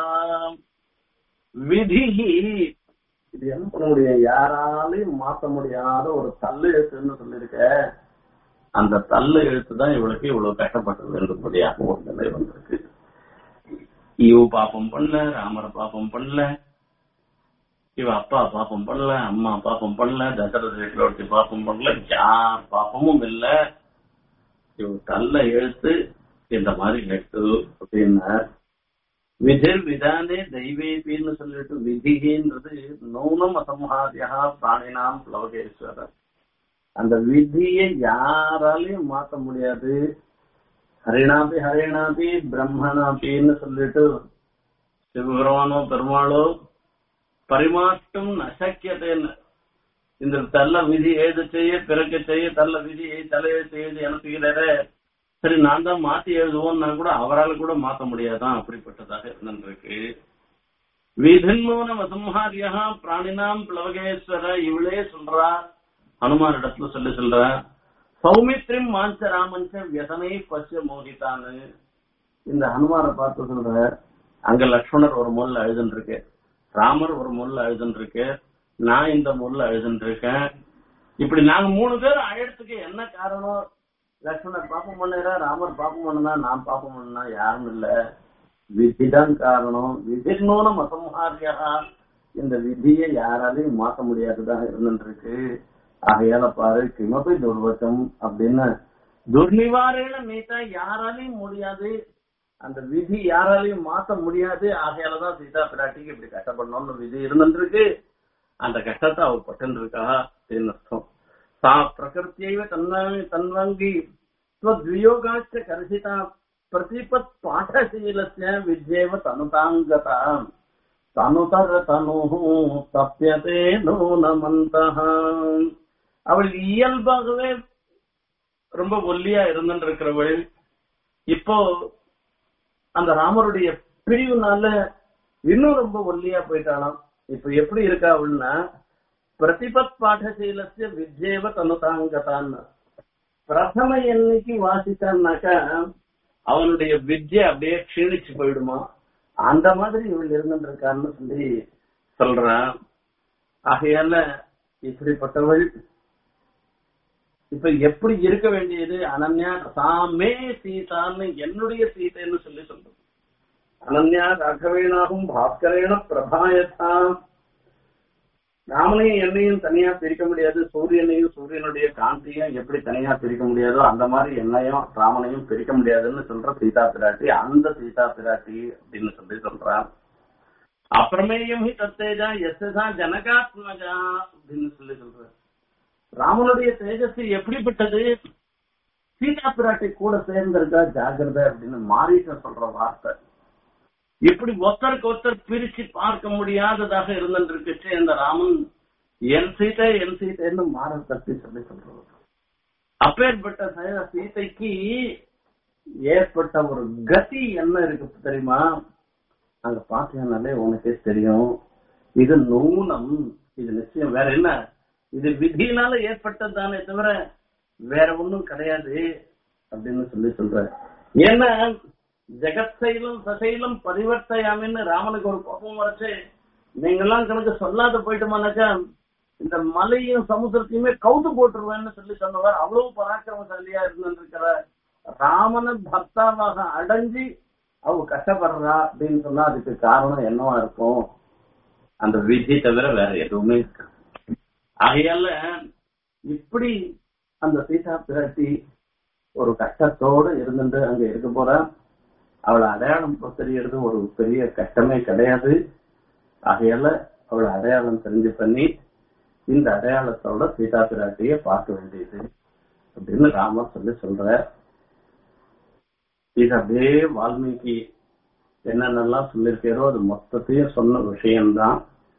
விதி இது என்ன பண்ண முடியும் யாராலையும் மாத்த முடியாத ஒரு தள்ளு எழுத்துன்னு சொல்லியிருக்க அந்த தள்ளு எழுத்து தான் இவளுக்கு இவ்வளவு கஷ்டப்பட்டது என்றபடியாக ஒரு நிலை வந்திருக்கு இவ பாப்பம் பண்ணல ராமர் பாப்பம் பண்ணல இவ அப்பா பாப்பம் பண்ணல அம்மா பாப்பம் பண்ணல தசரத சக்கரவர்த்தி பாப்பம் பண்ணல யார் பாப்பமும் இல்ல இவ தள்ள எழுத்து இந்த மாதிரி எழுத்து அப்படின்னா விதிர் விதானே தெய்வேபின்னு சொல்லிட்டு விதிகின்றது நூனம் அசம்ஹாரியா பிராணினாம் பிளவகேஸ்வரர் அந்த விதியை யாராலையும் மாத்த முடியாது ஹரிணாபி ஹரிணாபி பிரம்மனாபின்னு சொல்லிட்டு சிவபெருமானோ பெருமாளோ பரிமாற்றம் நசக்கியதேன்னு இந்த தள்ள விதி எழுத செய்ய பிறக்க செய்ய தள்ள விதி தலையெழுத்து எழுதி அனுப்புகிறே சரி நான் தான் மாத்தி எழுதுவோம்னா கூட அவரால் கூட மாத்த முடியாதான் அப்படிப்பட்டதாக இருந்திருக்கு விதின்மூனம் அசம்ஹாரியா பிராணினாம் பிளவகேஸ்வர இவளே சொல்றா ஹனுமான் இடத்துல சொல்லி சொல்ற சௌமித்ரிம் மாஞ்ச ராமஞ்ச வியசனை பச்ச மோகிதான்னு இந்த ஹனுமாரை பார்த்து சொல்ற அங்க லக்ஷ்மணர் ஒரு முல்ல எழுதுன்னு இருக்கு ராமர் ஒரு முல்ல எழுதுன்னு இருக்கு நான் இந்த முல்ல எழுதுன்னு இருக்கேன் இப்படி நாங்க மூணு பேர் அழைறதுக்கு என்ன காரணம் லக்ஷ்மணர் பாப்பம் பண்ணா ராமர் பாப்பம் பண்ணா நான் பாப்பம் பண்ணா யாரும் இல்ல விதிதான் காரணம் விதிர்னூனம் அசம்ஹாரியா இந்த விதியை யாராலையும் மாத்த முடியாததாக இருந்துருக்கு ஆகையால பாரு கிமபி துர்வசம் அப்படின்னு துர்நிவாரண நீத்தா யாராலையும் முடியாது அந்த விதி யாராலையும் மாத்த முடியாது ஆகையாலதான் சீதா பிராட்டிக்கு இப்படி கஷ்டப்படணும்னு விதி இருந்துருக்கு அந்த கஷ்டத்தை அவர் பட்டு இருக்கா அப்படின்னு அர்த்தம் சா பிரகிருத்தியைவ தன்வாங்கி தன்வாங்கி ஸ்வத்வியோகாச்ச கர்ஷிதா பிரதிபத் பாடசீலஸ்ய வித்யேவ தனுதாங்கதா தனுதர தனு தப்பியதே நூனமந்தः அவள் இயல்பாகவே ரொம்ப ஒல்லியா இருந்துட்டு இருக்கிறவள் இப்போ அந்த ராமருடைய பிரிவுனால இன்னும் ரொம்ப ஒல்லியா போயிட்டாளாம் இப்ப எப்படி இருக்கா அவள்னா பிரதிபத் பாடசீலஸ்ய வித்யேவ தனுதாங்கதான்னு பிரதம எண்ணிக்கு வாசித்தான்னாக்கா அவனுடைய வித்யை அப்படியே க்ஷீணிச்சு போயிடுமா அந்த மாதிரி இவள் இருந்துருக்கான்னு சொல்லி சொல்றான் ஆகையால இப்படிப்பட்டவள் இப்ப எப்படி இருக்க வேண்டியது அனன்யா சாமே சீதான்னு என்னுடைய சீதைன்னு சொல்லி சொல்றது அனன்யா ராகவேனாகும் பாஸ்கரேன பிரபாயத்தாம் ராமனையும் என்னையும் தனியா பிரிக்க முடியாது சூரியனையும் சூரியனுடைய காந்தியும் எப்படி தனியா பிரிக்க முடியாதோ அந்த மாதிரி என்னையும் ராமனையும் பிரிக்க முடியாதுன்னு சொல்ற சீதா பிராட்டி அந்த சீதா பிராட்டி அப்படின்னு சொல்லி சொல்றான் அப்புறமேயும் ஹி தத்தேஜா எஸ்எஸ்ஆ ஜனகாத்மஜா அப்படின்னு சொல்லி சொல்ற ராமனுடைய தேஜஸ் எப்படிப்பட்டது சீதா பிராட்டி கூட சேர்ந்திருக்கா ஜாகிரதை அப்படின்னு மாறிட்ட சொல்ற வார்த்தை இப்படி ஒருத்தருக்கு ஒருத்தர் பிரிச்சு பார்க்க முடியாததாக இருந்துருக்குச்சு இந்த ராமன் என் சீதை என் சீதைன்னு மாற தப்பி சொல்லி சொல்றது அப்பேற்பட்ட ச- சீதைக்கு ஏற்பட்ட ஒரு கதி என்ன இருக்கு தெரியுமா அங்க பாத்தீங்கன்னாலே உனக்கே தெரியும் இது நூனம் இது நிச்சயம் வேற என்ன இது விதியினால ஏற்பட்டது தானே தவிர வேற ஒண்ணும் கிடையாது அப்படின்னு சொல்லி சொல்ற ஏன்னா ஜெகத்சைலம் சசைலம் பரிவர்த்தையாமின்னு ராமனுக்கு ஒரு கோபம் வரைச்சு நீங்கெல்லாம் கணக்கு சொல்லாத போயிட்டோமானாக்கா இந்த மலையும் சமுத்திரத்தையுமே கவுத்து போட்டுருவேன்னு சொல்லி சொன்னவர் அவ்வளவு பராக்கிரமசாலியா இருந்திருக்கிற ராமன பக்தாவாக அடைஞ்சு அவ கஷ்டப்படுறா அப்படின்னு சொன்னா அதுக்கு காரணம் என்னவா இருக்கும் அந்த விதி தவிர வேற எதுவுமே இருக்கு ஆகையால இப்படி அந்த சீதா பிராட்டி ஒரு கஷ்டத்தோட இருந்துட்டு அங்க இருக்க போறா அவளை அடையாளம் தெரியறது ஒரு பெரிய கஷ்டமே கிடையாது ஆகையால அவளை அடையாளம் தெரிஞ்சு பண்ணி இந்த அடையாளத்தோட சீதா பிராட்டிய பார்க்க வேண்டியது அப்படின்னு ராமர் சொல்லி சொல்ற இது அப்படியே வால்மீகி என்னென்னலாம் சொல்லியிருக்காரோ அது மொத்தத்தையும் சொன்ன விஷயம்தான்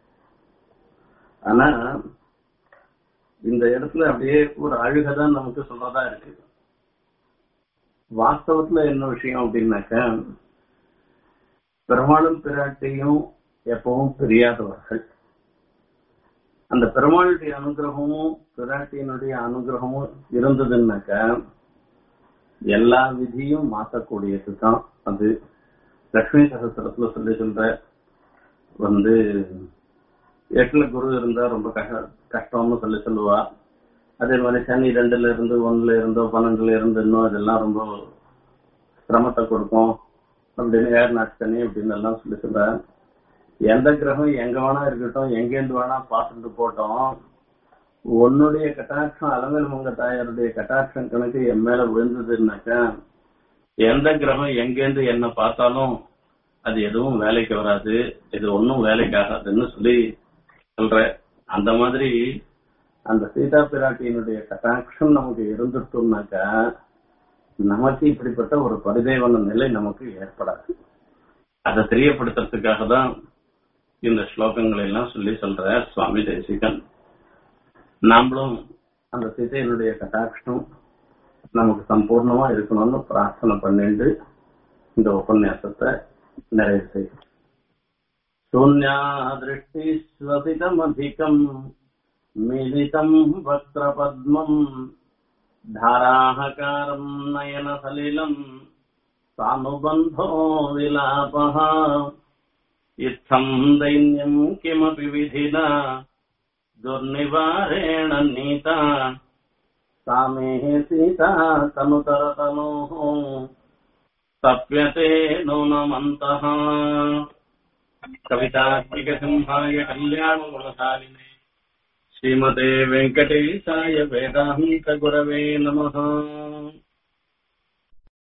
ஆனா இந்த இடத்துல அப்படியே ஒரு அழுகதான் நமக்கு சொல்றதா இருக்கு வாஸ்தவத்துல என்ன விஷயம் அப்படின்னாக்க பெருமாளும் பிராட்டியும் எப்பவும் பிரியாதவர்கள் அந்த பெருமாளுடைய அனுகிரகமும் பிராட்டியினுடைய அனுகிரகமும் இருந்ததுன்னாக்க எல்லா விதியும் மாற்றக்கூடியதுதான் அது லட்சுமி சகசிரத்துல சொல்லி சொல்ற வந்து எட்டுல குரு இருந்தா ரொம்ப கஷ்ட கஷ்டம்னு சொல்லி சொல்லுவா அதே மாதிரி சனி ரெண்டுல இருந்து ஒண்ணுல இருந்தோ பன்னெண்டுல இருந்து இன்னும் இதெல்லாம் ரொம்ப சிரமத்தை கொடுக்கும் அப்படின்னு ஏர் நாட் சனி அப்படின்னு எல்லாம் சொல்லி சொல்ற எந்த கிரகம் எங்க வேணா இருக்கட்டும் எங்கேருந்து வேணா பார்த்துட்டு போட்டோம் உன்னுடைய கட்டாட்சம் அலங்கல் மங்க தாயாருடைய கட்டாட்சம் கணக்கு என் மேல விழுந்ததுன்னாக்கா எந்த கிரகம் எங்கேருந்து என்ன பார்த்தாலும் அது எதுவும் வேலைக்கு வராது இது ஒன்றும் வேலைக்கு ஆகாதுன்னு சொல்லி சொல்ற அந்த மாதிரி அந்த சீதா பிராட்டியினுடைய கட்டாட்சம் நமக்கு இருந்துட்டோம்னாக்கா நமக்கு இப்படிப்பட்ட ஒரு பரிதேவன நிலை நமக்கு ஏற்படாது அதை தெரியப்படுத்துறதுக்காக தான் இந்த ஸ்லோகங்களை எல்லாம் சொல்லி சொல்ற சுவாமி தேசிகன் நாமளும் அந்த சீதையினுடைய கட்டாட்சம் நமக்கு சம்பூர்ணமா இருக்கணும்னு பிரார்த்தனை பண்ணிட்டு இந்த உபன்யாசத்தை நிறைவு செய்யும் शून्या दृष्टिस्वसितमधिकम् मिलितम् वक्त्रपद्मम् धाराहकारम् नयनसलिलम् सानुबन्धो विलापः इत्थम् दैन्यम् किमपि विधिना दुर्निवारेण नीता सा मे सीता तनुतरतनोः तप्यते नूनमन्तः कवितात्मिकसिंहाय कल्याणगुणशालिने श्रीमते वेङ्कटेशाय वेदान्तगुरवे नमः